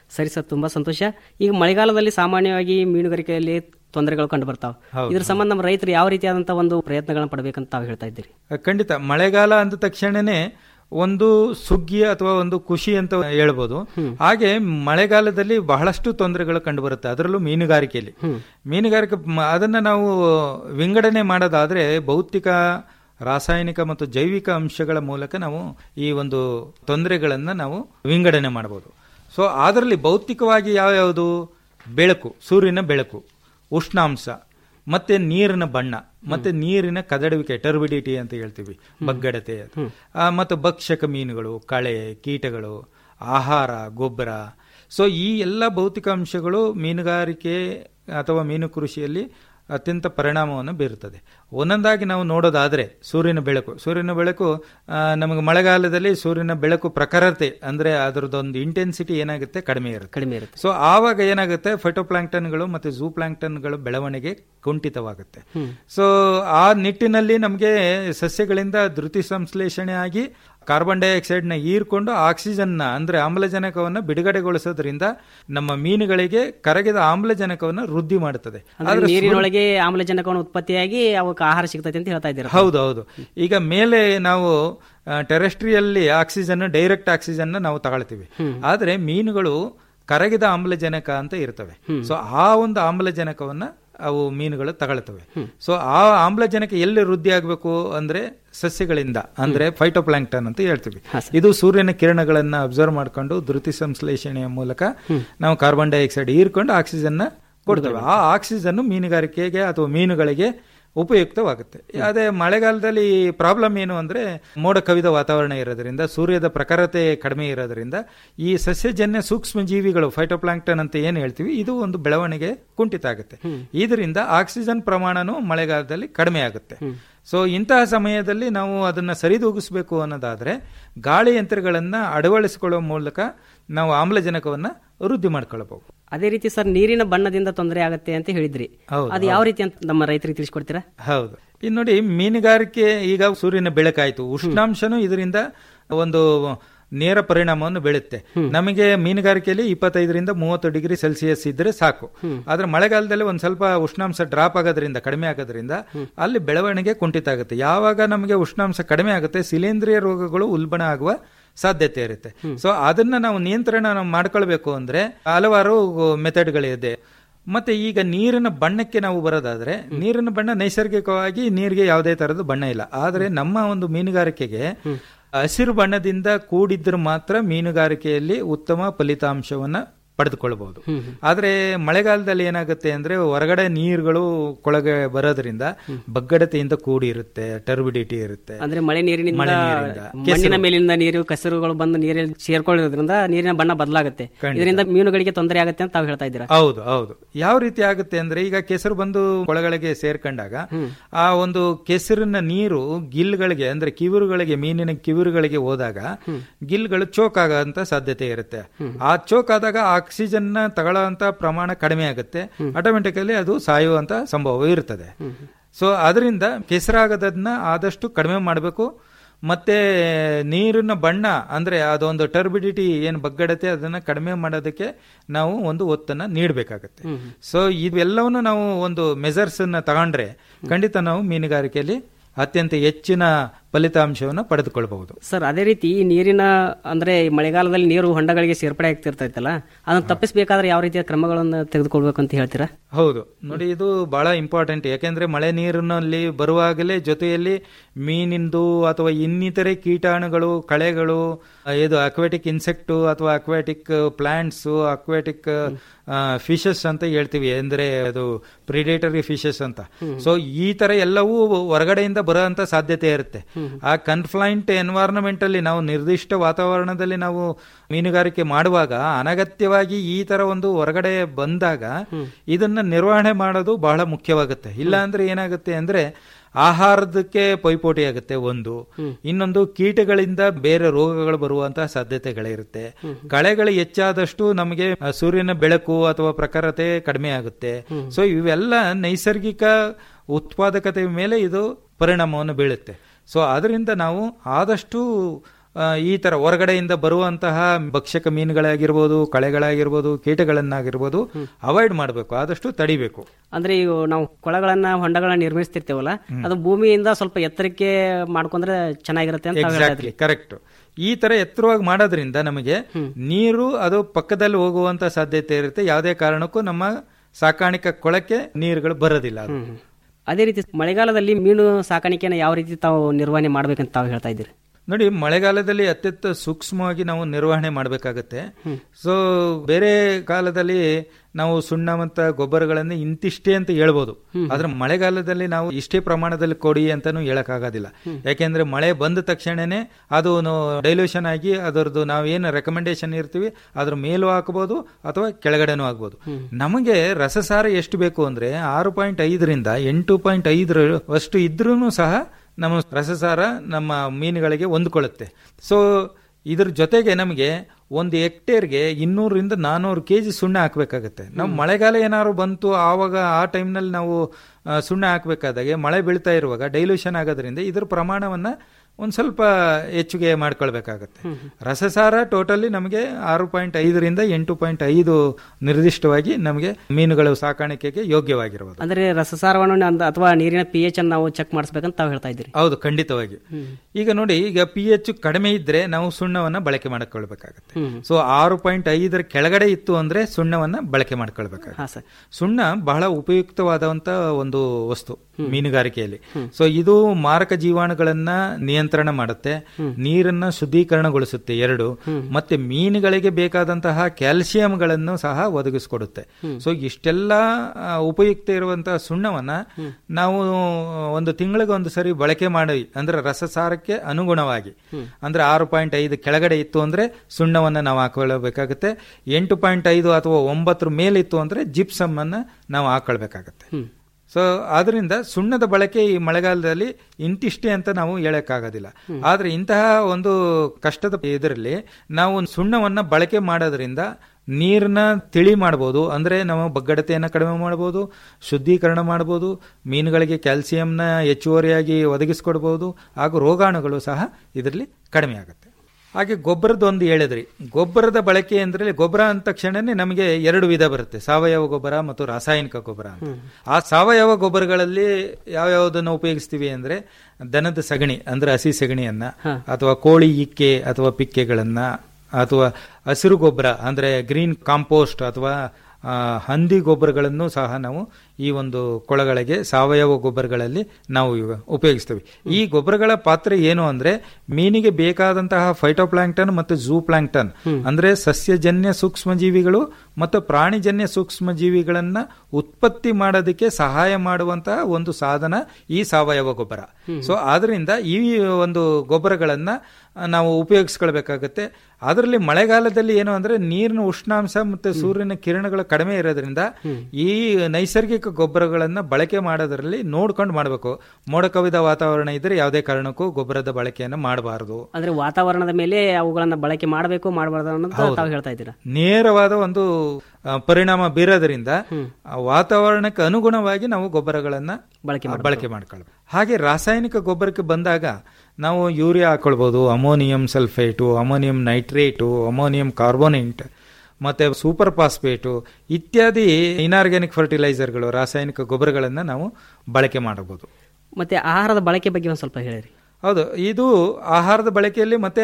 ಸರಿ ಸರ್ ತುಂಬಾ ಸಂತೋಷ ಈಗ ಮಳೆಗಾಲದಲ್ಲಿ ಸಾಮಾನ್ಯವಾಗಿ ಮೀನುಗಾರಿಕೆಯಲ್ಲಿ ತೊಂದರೆಗಳು ಕಂಡು ಬರ್ತಾವೆ ಹೌದು. ಇದ್ರ ಸಂಬಂಧ ನಮ್ಮ ರೈತರು ಯಾವ ರೀತಿಯಾದಂತಹ ಒಂದು ಪ್ರಯತ್ನಗಳನ್ನ ಪಡಬೇಕಂತ ತಾವು ಹೇಳ್ತಾ ಇದ್ದೀರಿ ಖಂಡಿತ ಮಳೆಗಾಲ ಅಂದ ತಕ್ಷಣನೇ ಒಂದು ಸುಗ್ಗಿ ಅಥವಾ ಒಂದು ಖುಷಿ ಅಂತ ಹೇಳ್ಬೋದು ಹಾಗೆ ಮಳೆಗಾಲದಲ್ಲಿ ಬಹಳಷ್ಟು ತೊಂದರೆಗಳು ಕಂಡು ಬರುತ್ತೆ ಅದರಲ್ಲೂ ಮೀನುಗಾರಿಕೆಯಲ್ಲಿ ಮೀನುಗಾರಿಕೆ ಮ- ಅದನ್ನ ನಾವು ವಿಂಗಡಣೆ ಮಾಡೋದಾದ್ರೆ ಭೌತಿಕ ರಾಸಾಯನಿಕ ಮತ್ತು ಜೈವಿಕ ಅಂಶಗಳ ಮೂಲಕ ನಾವು ಈ ಒಂದು ತೊಂದರೆಗಳನ್ನ ನಾವು ವಿಂಗಡಣೆ ಮಾಡಬಹುದು ಸೊ ಅದರಲ್ಲಿ ಭೌತಿಕವಾಗಿ ಯಾವ್ಯಾವುದು ಬೆಳಕು ಸೂರ್ಯನ ಬೆಳಕು ಉಷ್ಣಾಂಶ ಮತ್ತೆ ನೀರಿನ ಬಣ್ಣ ಮತ್ತೆ ನೀರಿನ ಕದಡುವಿಕೆ ಟರ್ಬಿಡಿಟಿ ಅಂತ ಹೇಳ್ತೀವಿ ಬಗ್ಗಡತೆ ಅದು. ಆ, ಮತ್ತು ಭಕ್ಷಕ ಮೀನುಗಳು ಕಳೆ ಕೀಟಗಳು ಆಹಾರ ಗೊಬ್ಬರ ಸೊ ಈ ಎಲ್ಲ ಭೌತಿಕ ಅಂಶಗಳು ಮೀನುಗಾರಿಕೆ ಅಥವಾ ಮೀನು ಕೃಷಿಯಲ್ಲಿ ಅತ್ಯಂತ ಪರಿಣಾಮವನ್ನು ಬೀರುತ್ತದೆ ಒಂದೊಂದಾಗಿ ನಾವು ನೋಡೋದಾದ್ರೆ ಸೂರ್ಯನ ಬೆಳಕು ಸೂರ್ಯನ ಬೆಳಕು ಆ, ನಮಗೆ ಮಳೆಗಾಲದಲ್ಲಿ ಸೂರ್ಯನ ಬೆಳಕು ಪ್ರಖರತೆ ಅಂದ್ರೆ ಅದರದೊಂದು ಇಂಟೆನ್ಸಿಟಿ ಏನಾಗುತ್ತೆ ಕಡಿಮೆ ಇರುತ್ತೆ ಕಡಿಮೆ ಇರುತ್ತೆ ಸೊ ಆವಾಗ ಏನಾಗುತ್ತೆ ಫೈಟೋಪ್ಲಾಂಕ್ಟನ್ಗಳು ಮತ್ತು ಝೂ ಪ್ಲಾಂಕ್ಟನ್ಗಳು ಬೆಳವಣಿಗೆ ಕುಂಠಿತವಾಗುತ್ತೆ ಸೊ ಆ ನಿಟ್ಟಿನಲ್ಲಿ ನಮಗೆ ಸಸ್ಯಗಳಿಂದ ಧೃತಿ ಸಂಶ್ಲೇಷಣೆ ಆಗಿ ಕಾರ್ಬನ್ ಡೈಆಕ್ಸೈಡ್ ನ ಹೀರ್ಕೊಂಡು ಆಕ್ಸಿಜನ್ ನ ಅಂದ್ರೆ ಆಮ್ಲಜನಕವನ್ನು ಬಿಡುಗಡೆಗೊಳಿಸೋದ್ರಿಂದ ನಮ್ಮ ಮೀನುಗಳಿಗೆ ಕರಗಿದ ಆಮ್ಲಜನಕವನ್ನು ವೃದ್ಧಿ ಮಾಡುತ್ತದೆ ಅಂದ್ರೆ ಆದ್ರೆ ನೀರಿನೊಳಗೆ ಆಮ್ಲಜನಕವನ್ನು ಉತ್ಪತ್ತಿಯಾಗಿ ಅವಕ್ಕೆ ಆಹಾರ ಸಿಗ್ತೈತೆ ಅಂತ ಹೇಳ್ತಾ ಇದ್ದೀರಾ ಹೌದು ಹೌದು ಈಗ ಮೇಲೆ ನಾವು ಟೆರೆಸ್ಟ್ರಿಯಲ್ಲಿ ಆಕ್ಸಿಜನ್ ಡೈರೆಕ್ಟ್ ಆಕ್ಸಿಜನ್ ನಾವು ತಗೊಳ್ತೀವಿ ಆದ್ರೆ ಮೀನುಗಳು ಕರಗಿದ ಆಮ್ಲಜನಕ ಅಂತ ಇರ್ತವೆ ಸೊ ಆ ಒಂದು ಆಮ್ಲಜನಕವನ್ನ ಅವು ಮೀನುಗಳು ತಗೊಳ್ತವೆ ಸೊ ಆ ಆಮ್ಲಜನಕ ಎಲ್ಲಿ ವೃದ್ಧಿ ಆಗಬೇಕು ಅಂದ್ರೆ ಸಸ್ಯಗಳಿಂದ ಅಂದ್ರೆ ಫೈಟೋಪ್ಲಾಂಕ್ಟನ್ ಅಂತ ಹೇಳ್ತೀವಿ ಇದು ಸೂರ್ಯನ ಕಿರಣಗಳನ್ನ ಅಬ್ಸರ್ವ್ ಮಾಡ್ಕೊಂಡು ಧೃತಿ ಸಂಶ್ಲೇಷಣೆಯ ಮೂಲಕ ನಾವು ಕಾರ್ಬನ್ ಡೈಆಕ್ಸೈಡ್ ಹೀರ್ಕೊಂಡು ಆಕ್ಸಿಜನ್ ಕೊಡ್ತೇವೆ ಆ ಆಕ್ಸಿಜನ್ ಮೀನುಗಾರಿಕೆಗೆ ಅಥವಾ ಮೀನುಗಳಿಗೆ ಉಪಯುಕ್ತವಾಗುತ್ತೆ ಅದೇ ಮಳೆಗಾಲದಲ್ಲಿ ಪ್ರಾಬ್ಲಮ್ ಏನು ಅಂದ್ರೆ ಮೋಡ ಕವಿದ ವಾತಾವರಣ ಇರೋದ್ರಿಂದ ಸೂರ್ಯದ ಪ್ರಖರತೆ ಕಡಿಮೆ ಇರೋದ್ರಿಂದ ಈ ಸಸ್ಯಜನ್ಯ ಸೂಕ್ಷ್ಮ ಜೀವಿಗಳು ಫೈಟೋಪ್ಲಾಂಕ್ಟನ್ ಅಂತ ಏನ್ ಹೇಳ್ತೀವಿ ಇದು ಒಂದು ಬೆಳವಣಿಗೆ ಕುಂಠಿತ ಆಗುತ್ತೆ ಇದರಿಂದ ಆಕ್ಸಿಜನ್ ಪ್ರಮಾಣನೂ ಮಳೆಗಾಲದಲ್ಲಿ ಕಡಿಮೆ ಆಗುತ್ತೆ ಸೊ ಇಂತಹ ಸಮಯದಲ್ಲಿ ನಾವು ಅದನ್ನ ಸರಿದೂಗಿಸಬೇಕು ಅನ್ನೋದಾದ್ರೆ ಗಾಳಿ ಯಂತ್ರಗಳನ್ನ ಅಳವಡಿಸಿಕೊಳ್ಳುವ ಮೂಲಕ ನಾವು ಆಮ್ಲಜನಕವನ್ನ ವೃದ್ಧಿ ಮಾಡ್ಕೊಳ್ಬಹುದು ಅದೇ ರೀತಿ ಸರ್ ನೀರಿನ ಬಣ್ಣದಿಂದ ತೊಂದರೆ ಆಗುತ್ತೆ ಅಂತ ಹೇಳಿದ್ರಿ ಹೌದು, ಅದು ಯಾವ ರೀತಿ ಅಂತ ನಮ್ಮ ರೈತರಿಗೆ ತಿಳಿಸ್ಕೊಡ್ತೀರಾ ಹೌದು ಇನ್ನು ನೋಡಿ ಮೀನುಗಾರಿಕೆ ಈಗ ಸೂರ್ಯನ ಬೆಳಕಾಯ್ತು ಉಷ್ಣಾಂಶನೂ ಇದರಿಂದ ಒಂದು ನೇರ ಪರಿಣಾಮವನ್ನು ಬೀಳುತ್ತೆ ನಮಗೆ ಮೀನುಗಾರಿಕೆಯಲ್ಲಿ ಇಪ್ಪತ್ತೈದರಿಂದ ಮೂವತ್ತು ಡಿಗ್ರಿ ಸೆಲ್ಸಿಯಸ್ ಇದ್ರೆ ಸಾಕು ಆದ್ರೆ ಮಳೆಗಾಲದಲ್ಲಿ ಒಂದ್ ಸ್ವಲ್ಪ ಉಷ್ಣಾಂಶ ಡ್ರಾಪ್ ಆಗೋದ್ರಿಂದ ಕಡಿಮೆ ಆಗೋದ್ರಿಂದ ಅಲ್ಲಿ ಬೆಳವಣಿಗೆ ಕುಂಠಿತ ಆಗುತ್ತೆ ಯಾವಾಗ ನಮಗೆ ಉಷ್ಣಾಂಶ ಕಡಿಮೆ ಆಗುತ್ತೆ ಶಿಲೇಂಧ್ರಿಯ ರೋಗಗಳು ಉಲ್ಬಣ ಆಗುವ ಸಾಧ್ಯತೆ ಇರುತ್ತೆ ಸೊ ಅದನ್ನ ನಾವು ನಿಯಂತ್ರಣ ನಾವು ಮಾಡ್ಕೊಳ್ಬೇಕು ಅಂದ್ರೆ ಹಲವಾರು ಮೆಥಡ್ಗಳಿದೆ ಮತ್ತೆ ಈಗ ನೀರಿನ ಬಣ್ಣಕ್ಕೆ ನಾವು ಬರೋದಾದ್ರೆ ನೀರಿನ ಬಣ್ಣ ನೈಸರ್ಗಿಕವಾಗಿ ನೀರಿಗೆ ಯಾವುದೇ ತರದ ಬಣ್ಣ ಇಲ್ಲ ಆದ್ರೆ ನಮ್ಮ ಒಂದು ಮೀನುಗಾರಿಕೆಗೆ ಹಸಿರು ಬಣ್ಣದಿಂದ ಕೂಡಿದ್ರೆ ಮಾತ್ರ ಮೀನುಗಾರಿಕೆಯಲ್ಲಿ ಉತ್ತಮ ಫಲಿತಾಂಶವನ್ನ ಪಡೆದುಕೊಳ್ಬಹುದು ಆದ್ರೆ ಮಳೆಗಾಲದಲ್ಲಿ ಏನಾಗುತ್ತೆ ಅಂದ್ರೆ ಹೊರಗಡೆ ನೀರುಗಳು ಕೊಳಗೆ ಬರೋದ್ರಿಂದ ಬಗ್ಗಡತೆಯಿಂದ ಕೂಡಿ ಇರುತ್ತೆ ಟರ್ಬಿಡಿಟಿ ಇರುತ್ತೆ ಅಂದ್ರೆ ಮಳೆ ನೀರಿನಿಂದ ಮಳೆ ನೀರಿಂದ. ಮಣ್ಣಿನ ಮೇಲಿಂದ ನೀರು ಕೆಸರುಗಳು ಬಂದು ನೀರಲ್ಲಿ ಸೇರ್ಕೊಳ್ಳೋದ್ರಿಂದ ನೀರಿನ ಬಣ್ಣ ಬದಲಾಗುತ್ತೆ ಖಂಡಿತ. ಇದರಿಂದ ಮೀನುಗಳಿಗೆ ತೊಂದರೆ ಆಗುತ್ತೆ ಅಂತ ತಾವು ಹೇಳ್ತಾ ಇದ್ದೀರಾ ಹೌದು ಹೌದು ಯಾವ ರೀತಿ ಆಗುತ್ತೆ ಅಂದ್ರೆ ಈಗ ಕೆಸರು ಬಂದು ಕೊಳಗಳಿಗೆ ಸೇರ್ಕೊಂಡಾಗ ಆ ಒಂದು ಕೆಸರಿನ ನೀರು ಗಿಲ್ಗಳಿಗೆ ಅಂದ್ರೆ ಕಿವಿರುಗಳಿಗೆ ಮೀನಿನ ಕಿವಿರುಗಳಿಗೆ ಹೋದಾಗ ಗಿಲ್ಗಳು ಚೋಕ್ ಆಗಂತ ಸಾಧ್ಯತೆ ಇರುತ್ತೆ ಆ ಚೋಕ್ ಆದಾಗ ಆಕ್ಸಿಜನ್ ನ ತಗೊಳ್ಳೋಂತ ಪ್ರಮಾಣ ಕಡಿಮೆ ಆಗುತ್ತೆ ಆಟೋಮೆಟಿಕಲಿ ಅದು ಸಾಯುವಂತ ಸಂಭವ ಇರ್ತದೆ ಸೊ ಅದರಿಂದ ಕೆಸರಾಗದನ್ನ ಆದಷ್ಟು ಕಡಿಮೆ ಮಾಡಬೇಕು ಮತ್ತೆ ನೀರಿನ ಬಣ್ಣ ಅಂದ್ರೆ ಅದೊಂದು ಟರ್ಬಿಡಿಟಿ ಏನು ಬಗ್ಗಡತೆ ಅದನ್ನ ಕಡಿಮೆ ಮಾಡೋದಕ್ಕೆ ನಾವು ಒಂದು ಒತ್ತನ್ನ ನೀಡಬೇಕಾಗತ್ತೆ ಸೊ ಇವೆಲ್ಲವನ್ನು ನಾವು ಒಂದು ಮೆಜರ್ಸ್ ಅನ್ನ ತಗೊಂಡ್ರೆ ಖಂಡಿತ ನಾವು ಮೀನುಗಾರಿಕೆಯಲ್ಲಿ ಅತ್ಯಂತ ಹೆಚ್ಚಿನ ಫಲಿತಾಂಶವನ್ನು ಪಡೆದುಕೊಳ್ಬಹುದು ಸರ್ ಅದೇ ರೀತಿ ಈ ನೀರಿನ ಅಂದ್ರೆ ಈ ಮಳೆಗಾಲದಲ್ಲಿ ನೀರು ಹೊಂಡಗಳಿಗೆ ಸೇರ್ಪಡೆ ಆಗ್ತಿರ್ತೈತಲ್ಲ ಅದನ್ನ ತಪ್ಪಿಸಬೇಕಾದ್ರೆ ಯಾವ ರೀತಿಯ ಕ್ರಮಗಳನ್ನು ತೆಗೆದುಕೊಳ್ಬೇಕು ಅಂತ ಹೇಳ್ತೀರಾ ಹೌದು ನೋಡಿ ಇದು ಬಹಳ ಇಂಪಾರ್ಟೆಂಟ್ ಯಾಕೆಂದ್ರೆ ಮಳೆ ನೀರಿನಲ್ಲಿ ಬರುವಾಗಲೇ ಜೊತೆಯಲ್ಲಿ ಮೀನಿಂದು ಅಥವಾ ಇನ್ನಿತರೆ ಕೀಟಾಣುಗಳು ಕಳೆಗಳು ಆ, ಇದು ಅಕ್ವಾಟಿಕ್ ಇನ್ಸೆಕ್ಟ್ ಅಥವಾ ಅಕ್ವಾಟಿಕ್ ಪ್ಲಾಂಟ್ಸ್ ಅಕ್ವಾಟಿಕ್ ಫಿಶಸ್ ಅಂತ ಹೇಳ್ತೀವಿ ಅಂದ್ರೆ ಅದು ಪ್ರಿಡೇಟರಿ ಫಿಶಸ್ ಅಂತ ಸೊ ಈ ತರ ಎಲ್ಲವೂ ಹೊರಗಡೆಯಿಂದ ಬರೋಂತ ಸಾಧ್ಯತೆ ಇರುತ್ತೆ ಆ ಕನ್ಫ್ಲೈಂಟ್ ಎನ್ವೈರನ್ಮೆಂಟ್ ಅಲ್ಲಿ ನಾವು ನಿರ್ದಿಷ್ಟ ವಾತಾವರಣದಲ್ಲಿ ನಾವು ಮೀನುಗಾರಿಕೆ ಮಾಡುವಾಗ ಅನಗತ್ಯವಾಗಿ ಈ ತರ ಒಂದು ಹೊರಗಡೆ ಬಂದಾಗ ಇದನ್ನ ನಿರ್ವಹಣೆ ಮಾಡೋದು ಬಹಳ ಮುಖ್ಯವಾಗುತ್ತೆ ಇಲ್ಲ ಅಂದ್ರೆ ಏನಾಗುತ್ತೆ ಅಂದ್ರೆ ಆಹಾರದಕ್ಕೆ ಪೈಪೋಟಿ ಆಗುತ್ತೆ ಒಂದು ಇನ್ನೊಂದು ಕೀಟಗಳಿಂದ ಬೇರೆ ರೋಗಗಳು ಬರುವಂತಹ ಸಾಧ್ಯತೆಗಳಿರುತ್ತೆ ಕಳೆಗಳು ಹೆಚ್ಚಾದಷ್ಟು ನಮಗೆ ಆ, ಸೂರ್ಯನ ಬೆಳಕು ಅಥವಾ ಪ್ರಖರತೆ ಕಡಿಮೆ ಆಗುತ್ತೆ ಸೊ ಇವೆಲ್ಲ ನೈಸರ್ಗಿಕ ಉತ್ಪಾದಕತೆ ಮೇಲೆ ಇದು ಪರಿಣಾಮವನ್ನು ಬೀಳುತ್ತೆ ಸೊ ಅದರಿಂದ ನಾವು ಆದಷ್ಟು ಆ, ಈ ತರ ಹೊರಗಡೆಯಿಂದ ಬರುವಂತಹ ಭಕ್ಷಕ ಮೀನುಗಳಾಗಿರ್ಬೋದು ಕಳೆಗಳಾಗಿರ್ಬೋದು ಕೀಟಗಳನ್ನಾಗಿರ್ಬೋದು ಅವಾಯ್ಡ್ ಮಾಡಬೇಕು ಆದಷ್ಟು ತಡಿಬೇಕು ಅಂದ್ರೆ ಈಗ ನಾವು ಕೊಳಗಳನ್ನ ಹೊಂಡಗಳನ್ನ ನಿರ್ಮಿಸ್ತಿರ್ತೇವಲ್ಲ ಅದು ಭೂಮಿಯಿಂದ ಸ್ವಲ್ಪ ಎತ್ತರಕ್ಕೆ ಮಾಡ್ಕೊಂಡ್ರೆ ಚೆನ್ನಾಗಿರುತ್ತೆ ಅಂತ ತಾವ್ ಹೇಳ್ತಾ ಎಕ್ಸಾಕ್ಟ್ಲಿ ಇದ್ರಿ. ಕರೆಕ್ಟ್ ಈ ತರ ಎತ್ತರವಾಗಿ ಮಾಡೋದ್ರಿಂದ ನಮಗೆ ನೀರು ಅದು ಪಕ್ಕದಲ್ಲಿ ಹೋಗುವಂತ ಸಾಧ್ಯತೆ ಇರುತ್ತೆ ಯಾವುದೇ ಕಾರಣಕ್ಕೂ ನಮ್ಮ ಸಾಕಾಣಿಕಾ ಕೊಳಕ್ಕೆ ನೀರುಗಳು ಬರೋದಿಲ್ಲ ಅದು. ಅದೇ ರೀತಿ ಮಳೆಗಾಲದಲ್ಲಿ ಮೀನು ಸಾಕಾಣಿಕೆನ ಯಾವ ರೀತಿ ತಾವು ನಿರ್ವಹಣೆ ಮಾಡ್ಬೇಕಂತ ತಾವು ಹೇಳ್ತಾ ಇದ್ದೀರಿ ನೋಡಿ ಮಳೆಗಾಲದಲ್ಲಿ ಅತ್ಯಂತ ಸೂಕ್ಷ್ಮವಾಗಿ ನಾವು ನಿರ್ವಹಣೆ ಮಾಡಬೇಕಾಗತ್ತೆ ಸೊ ಬೇರೆ ಕಾಲದಲ್ಲಿ ನಾವು ಸುಣ್ಣ ಮತ್ತು ಗೊಬ್ಬರಗಳನ್ನು ಇಂತಿಷ್ಟೇ ಅಂತ ಹೇಳ್ಬೋದು ಆದ್ರೆ ಮಳೆಗಾಲದಲ್ಲಿ ನಾವು ಇಷ್ಟೇ ಪ್ರಮಾಣದಲ್ಲಿ ಕೊಡಿ ಅಂತಾನು ಹೇಳಕ್ಕಾಗೋದಿಲ್ಲ ಯಾಕೆಂದ್ರೆ ಮಳೆ ಬಂದ ತಕ್ಷಣನೇ ಅದು ಡೈಲ್ಯೂಷನ್ ಆಗಿ ಅದರದ್ದು ನಾವೇನು ರೆಕಮೆಂಡೇಶನ್ ಇರ್ತೀವಿ ಅದ್ರ ಮೇಲೂ ಹಾಕಬಹುದು ಅಥವಾ ಕೆಳಗಡೆನೂ ಆಗ್ಬೋದು ನಮಗೆ ರಸಸಾರ ಎಷ್ಟು ಬೇಕು ಅಂದ್ರೆ ಆರು ಪಾಯಿಂಟ್ ಐದರಿಂದ ಎಂಟು ಪಾಯಿಂಟ್ ಐದರ ಅಷ್ಟು ಇದ್ರೂ ಸಹ ನಮ್ಮ ರಸಸಾರ ನಮ್ಮ ಮೀನುಗಳಿಗೆ ಹೊಂದ್ಕೊಳ್ಳುತ್ತೆ ಸೊ ಇದ್ರ ಜೊತೆಗೆ ನಮಗೆ ಒಂದು ಹೆಕ್ಟೇರ್ಗೆ ಇನ್ನೂರರಿಂದ ನಾನ್ನೂರು ಕೆ ಜಿ ಸುಣ್ಣ ಹಾಕಬೇಕಾಗತ್ತೆ ನಾವು ಮಳೆಗಾಲ ಏನಾದ್ರು ಬಂತು ಆವಾಗ ಆ ಟೈಮ್ನಲ್ಲಿ ನಾವು ಆ, ಸುಣ್ಣ ಹಾಕಬೇಕಾದಾಗೆ ಮಳೆ ಬೀಳ್ತಾ ಇರುವಾಗ ಡೈಲ್ಯೂಷನ್ ಆಗೋದ್ರಿಂದ ಇದ್ರ ಪ್ರಮಾಣವನ್ನ ಒಂದು ಸ್ವಲ್ಪ ಹೆಚ್ಚಿಗೆ ಮಾಡ್ಕೊಳ್ಬೇಕಾಗತ್ತೆ ರಸಸಾರ ಟೋಟಲಿ ನಮಗೆ ಆರು ಪಾಯಿಂಟ್ ಐದರಿಂದ ಎಂಟು ಪಾಯಿಂಟ್ ಐದು ನಿರ್ದಿಷ್ಟವಾಗಿ ನಮಗೆ ಮೀನುಗಳ ಸಾಕಾಣಿಕೆಗೆ ಯೋಗ್ಯವಾಗಿರುವುದು ಅಂದ್ರೆ ರಸಸಾರವನ್ನು ಅಂದ- ಅಥವಾ ನೀರಿನ ಪಿ ಎಚ್ ಅನ್ನು ನಾವು ಚೆಕ್ ಮಾಡಿಸ್ಬೇಕಂತ ತಾವು ಹೇಳ್ತಾ ಇದ್ದೀರಿ ಹೌದು ಖಂಡಿತವಾಗಿ ಈಗ ನೋಡಿ ಈಗ ಪಿ ಎಚ್ ಕಡಿಮೆ ಇದ್ರೆ ನಾವು ಸುಣ್ಣವನ್ನ ಬಳಕೆ ಮಾಡಿಕೊಳ್ಬೇಕಾಗತ್ತೆ ಸೊ ಆರು ಪಾಯಿಂಟ್ ಐದರ ಕೆಳಗಡೆ ಇತ್ತು ಅಂದ್ರೆ ಸುಣ್ಣವನ್ನ ಬಳಕೆ ಮಾಡ್ಕೊಳ್ಬೇಕಾಗುತ್ತೆ ಸುಣ್ಣ ಬಹಳ ಉಪಯುಕ್ತವಾದಂತ ಒಂದು ವಸ್ತು ಮೀನುಗಾರಿಕೆಯಲ್ಲಿ ಸೊ ಇದು ಮಾರಕ ಜೀವಾಣುಗಳನ್ನ ನಿಯಂತ್ರಣ ಮಾಡುತ್ತೆ ನೀರನ್ನ ಶುದ್ಧೀಕರಣಗೊಳಿಸುತ್ತೆ ಎರಡು ಮತ್ತೆ ಮೀನುಗಳಿಗೆ ಬೇಕಾದಂತಹ ಕ್ಯಾಲ್ಸಿಯಂಗಳನ್ನು ಸಹ ಒದಗಿಸಿಕೊಡುತ್ತೆ ಸೊ ಇಷ್ಟೆಲ್ಲ ಆ, ಉಪಯುಕ್ತ ಇರುವಂತಹ ಸುಣ್ಣವನ್ನ ನಾವು ಒಂದು ತಿಂಗಳಿಗೆ ಒಂದು ಸರಿ ಬಳಕೆ ಮಾಡಿ ಅಂದ್ರೆ ರಸಸಾರಕ್ಕೆ ಅನುಗುಣವಾಗಿ ಅಂದ್ರೆ ಆರು ಪಾಯಿಂಟ್ ಐದು ಕೆಳಗಡೆ ಇತ್ತು ಅಂದ್ರೆ ಸುಣ್ಣವನ್ನ ನಾವು ಹಾಕೊಳ್ಳಬೇಕಾಗುತ್ತೆ ಎಂಟು ಪಾಯಿಂಟ್ ಐದು ಅಥವಾ ಒಂಬತ್ತರ ಮೇಲಿತ್ತು ಅಂದ್ರೆ ಜಿಪ್ಸಮ್ ಅನ್ನ ನಾವು ಹಾಕೊಳ್ಬೇಕಾಗತ್ತೆ ಸೊ ಆದ್ರಿಂದ ಸುಣ್ಣದ ಬಳಕೆ ಈ ಮಳೆಗಾಲದಲ್ಲಿ ಇಂತಿಷ್ಟೇ ಅಂತ ನಾವು ಹೇಳಕ್ಕಾಗೋದಿಲ್ಲ ಆದ್ರೆ ಇಂತಹ ಒಂದು ಕಷ್ಟದ ಇದರಲ್ಲಿ ನಾವು ಸುಣ್ಣವನ್ನ ಬಳಕೆ ಮಾಡೋದ್ರಿಂದ ನೀರನ್ನ ತಿಳಿ ಮಾಡಬಹುದು ಅಂದ್ರೆ ನಾವು ಬಗ್ಗಡತೆಯನ್ನು ಕಡಿಮೆ ಮಾಡಬಹುದು ಶುದ್ಧೀಕರಣ ಮಾಡಬಹುದು ಮೀನುಗಳಿಗೆ ಕ್ಯಾಲ್ಸಿಯಂನ ಹೆಚ್ಚುವರಿಯಾಗಿ ಒದಗಿಸ್ಕೊಡ್ಬಹುದು ಹಾಗೂ ರೋಗಾಣುಗಳು ಸಹ ಇದರಲ್ಲಿ ಕಡಿಮೆ ಆಗುತ್ತೆ ಹಾಗೆ ಗೊಬ್ಬರದ ಒಂದು ಹೇಳಿದ್ರಿ ಗೊಬ್ಬರದ ಬಳಕೆ ಅಂದ್ರೆ ಗೊಬ್ಬರ ಅಂದ ತಕ್ಷಣನೇ ನಮಗೆ ಎರಡು ವಿಧ ಬರುತ್ತೆ ಸಾವಯವ ಗೊಬ್ಬರ ಮತ್ತು ರಾಸಾಯನಿಕ ಗೊಬ್ಬರ ಅಂತ ಆ ಸಾವಯವ ಗೊಬ್ಬರಗಳಲ್ಲಿ ಯಾವ್ಯಾವುದನ್ನು ಉಪಯೋಗಿಸ್ತೀವಿ ಅಂದ್ರೆ ದನದ ಸಗಣಿ ಅಂದ್ರೆ ಹಸಿ ಸಗಣಿಯನ್ನ ಅಥವಾ ಕೋಳಿ ಇಕ್ಕೆ ಅಥವಾ ಪಿಕ್ಕೆಗಳನ್ನ ಅಥವಾ ಹಸಿರು ಗೊಬ್ಬರ ಅಂದ್ರೆ ಗ್ರೀನ್ ಕಾಂಪೋಸ್ಟ್ ಅಥವಾ ಆ, ಹಂದಿ ಗೊಬ್ಬರಗಳನ್ನು ಸಹ ನಾವು ಈ ಒಂದು ಕೊಳಗಳಿಗೆ ಸಾವಯವ ಗೊಬ್ಬರಗಳಲ್ಲಿ ನಾವು ಇವ ಉಪಯೋಗಿಸ್ತೇವೆ ಈ ಗೊಬ್ಬರಗಳ ಪಾತ್ರ ಏನು ಅಂದ್ರೆ ಮೀನಿಗೆ ಬೇಕಾದಂತಹ ಫೈಟೋಪ್ಲಾಂಕ್ಟನ್ ಮತ್ತು ಝೂ ಪ್ಲಾಂಕ್ಟನ್ ಅಂದ್ರೆ ಸಸ್ಯಜನ್ಯ ಸೂಕ್ಷ್ಮಜೀವಿಗಳು ಮತ್ತು ಪ್ರಾಣಿಜನ್ಯ ಸೂಕ್ಷ್ಮಜೀವಿಗಳನ್ನ ಉತ್ಪತ್ತಿ ಮಾಡೋದಕ್ಕೆ ಸಹಾಯ ಮಾಡುವಂತಹ ಒಂದು ಸಾಧನ ಈ ಸಾವಯವ ಗೊಬ್ಬರ ಸೊ ಆದ್ರಿಂದ ಈ ಒಂದು ಗೊಬ್ಬರಗಳನ್ನ ನಾವು ಉಪಯೋಗಿಸ್ಕೊಳ್ಬೇಕಾಗತ್ತೆ ಅದರಲ್ಲಿ ಮಳೆಗಾಲದಲ್ಲಿ ಏನು ಅಂದ್ರೆ ನೀರಿನ ಉಷ್ಣಾಂಶ ಮತ್ತೆ ಸೂರ್ಯನ ಕಿರಣಗಳು ಕಡಿಮೆ ಇರೋದ್ರಿಂದ ಈ ನೈಸರ್ಗಿಕ ಗೊಬ್ಬರಗಳನ್ನ ಬಳಕೆ ಮಾಡೋದ್ರಲ್ಲಿ ನೋಡ್ಕೊಂಡು ಮಾಡಬೇಕು ಮೋಡ ಕವಿದ ವಾತಾವರಣ ಇದ್ರೆ ಯಾವುದೇ ಕಾರಣಕ್ಕೂ ಗೊಬ್ಬರದ ಬಳಕೆಯನ್ನು ಮಾಡಬಾರದು ಅಂದ್ರೆ ವಾತಾವರಣದ ಮೇಲೆ ಅವುಗಳನ್ನ ಬಳಕೆ ಮಾಡಬೇಕು ಮಾಡಬಾರ್ದು ಅನ್ನೋದು ಹೌದು. ತಾವು ಹೇಳ್ತಾ ಇದ್ದೀರಾ ನೇರವಾದ ಒಂದು ಆ, ಪರಿಣಾಮ ಬೀರೋದ್ರಿಂದ ಆ ವಾತಾವರಣಕ್ಕೆ ಅನುಗುಣವಾಗಿ ನಾವು ಗೊಬ್ಬರಗಳನ್ನ ಬಳಕೆ ಮಾಡ್ಬೇಕು. ಬಳಕೆ ಮಾಡ್ಕೊಳ್ಬೇಕು ಹಾಗೆ ರಾಸಾಯನಿಕ ಗೊಬ್ಬರಕ್ಕೆ ಬಂದಾಗ ನಾವು ಯೂರಿಯಾ ಹಾಕೊಳ್ಬಹುದು ammonium sulphate ammonium nitrate ammonium carbonate ಮತ್ತೆ ಸೂಪರ್ ಫಾಸ್ಫೇಟು ಇತ್ಯಾದಿ ಇನಾರ್ಗ್ಯಾನಿಕ್ ಫರ್ಟಿಲೈಸರ್ಗಳು ರಾಸಾಯನಿಕ ಗೊಬ್ಬರಗಳನ್ನ ನಾವು ಬಳಕೆ ಮಾಡಬಹುದು ಮತ್ತೆ ಆಹಾರದ ಬಳಕೆ ಬಗ್ಗೆ ಒಂದ್ ಸ್ವಲ್ಪ ಹೇಳಿರಿ ಹೌದು ಇದು ಆಹಾರದ ಬಳಕೆಯಲ್ಲಿ ಮತ್ತೆ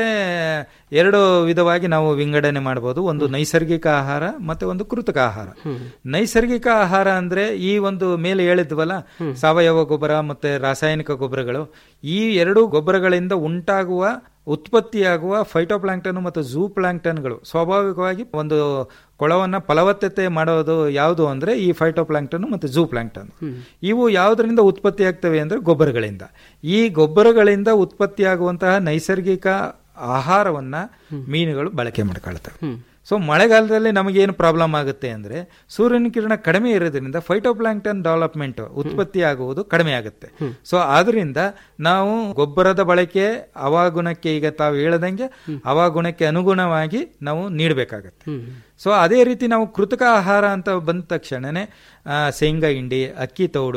ಎರಡು ವಿಧವಾಗಿ ನಾವು ವಿಂಗಡಣೆ ಮಾಡಬಹುದು ಒಂದು ನೈಸರ್ಗಿಕ ಆಹಾರ ಮತ್ತೆ ಒಂದು ಕೃತಕ ಆಹಾರ ನೈಸರ್ಗಿಕ ಆಹಾರ ಅಂದ್ರೆ ಈ ಒಂದು ಮೇಲೆ ಹೇಳಿದ್ವಲ್ಲ ಸಾವಯವ ಗೊಬ್ಬರ ಮತ್ತೆ ರಾಸಾಯನಿಕ ಗೊಬ್ಬರಗಳು ಈ ಎರಡು ಗೊಬ್ಬರಗಳಿಂದ ಉಂಟಾಗುವ ಉತ್ಪತ್ತಿಯಾಗುವ ಫೈಟೋಪ್ಲಾಂಕ್ಟನ್ ಮತ್ತು ಝೂ ಪ್ಲಾಂಕ್ಟನ್ಗಳು ಸ್ವಾಭಾವಿಕವಾಗಿ ಒಂದು ಕೊಳವನ್ನ ಫಲವತ್ತತೆ ಮಾಡೋದು ಯಾವುದು ಅಂದ್ರೆ ಈ ಫೈಟೋಪ್ಲಾಂಕ್ಟನ್ ಮತ್ತು ಝೂ ಪ್ಲಾಂಕ್ಟನ್ ಇವು ಯಾವುದರಿಂದ ಉತ್ಪತ್ತಿ ಆಗ್ತವೆ ಅಂದ್ರೆ ಗೊಬ್ಬರಗಳಿಂದ ಈ ಗೊಬ್ಬರಗಳಿಂದ ಉತ್ಪತ್ತಿಯಾಗುವಂತಹ ನೈಸರ್ಗಿಕ ಆಹಾರವನ್ನ ಮೀನುಗಳು ಬಳಕೆ ಮಾಡ್ಕೊಳ್ತವೆ ಸೊ ಮಳೆಗಾಲದಲ್ಲಿ ನಮಗೇನು ಪ್ರಾಬ್ಲಮ್ ಆಗುತ್ತೆ ಅಂದ್ರೆ ಸೂರ್ಯನ ಕಿರಣ ಕಡಿಮೆ ಇರೋದ್ರಿಂದ ಫೈಟೋಪ್ಲಾಂಕ್ಟನ್ ಡೆವಲಪ್ಮೆಂಟ್ ಉತ್ಪತ್ತಿ ಆಗುವುದು ಕಡಿಮೆ ಆಗುತ್ತೆ ಸೊ ಆದ್ರಿಂದ ನಾವು ಗೊಬ್ಬರದ ಬಳಕೆ ಹವಾಗುಣಕ್ಕೆ ಈಗ ತಾವು ಹೇಳದಂಗೆ ಹವಾಗುಣಕ್ಕೆ ಅನುಗುಣವಾಗಿ ನಾವು ನೀಡಬೇಕಾಗತ್ತೆ ಸೊ ಅದೇ ರೀತಿ ನಾವು ಕೃತಕ ಆಹಾರ ಅಂತ ಬಂದ ತಕ್ಷಣನೇ ಆ, ಶೇಂಗಾ ಹಿಂಡಿ ಅಕ್ಕಿ ತೌಡು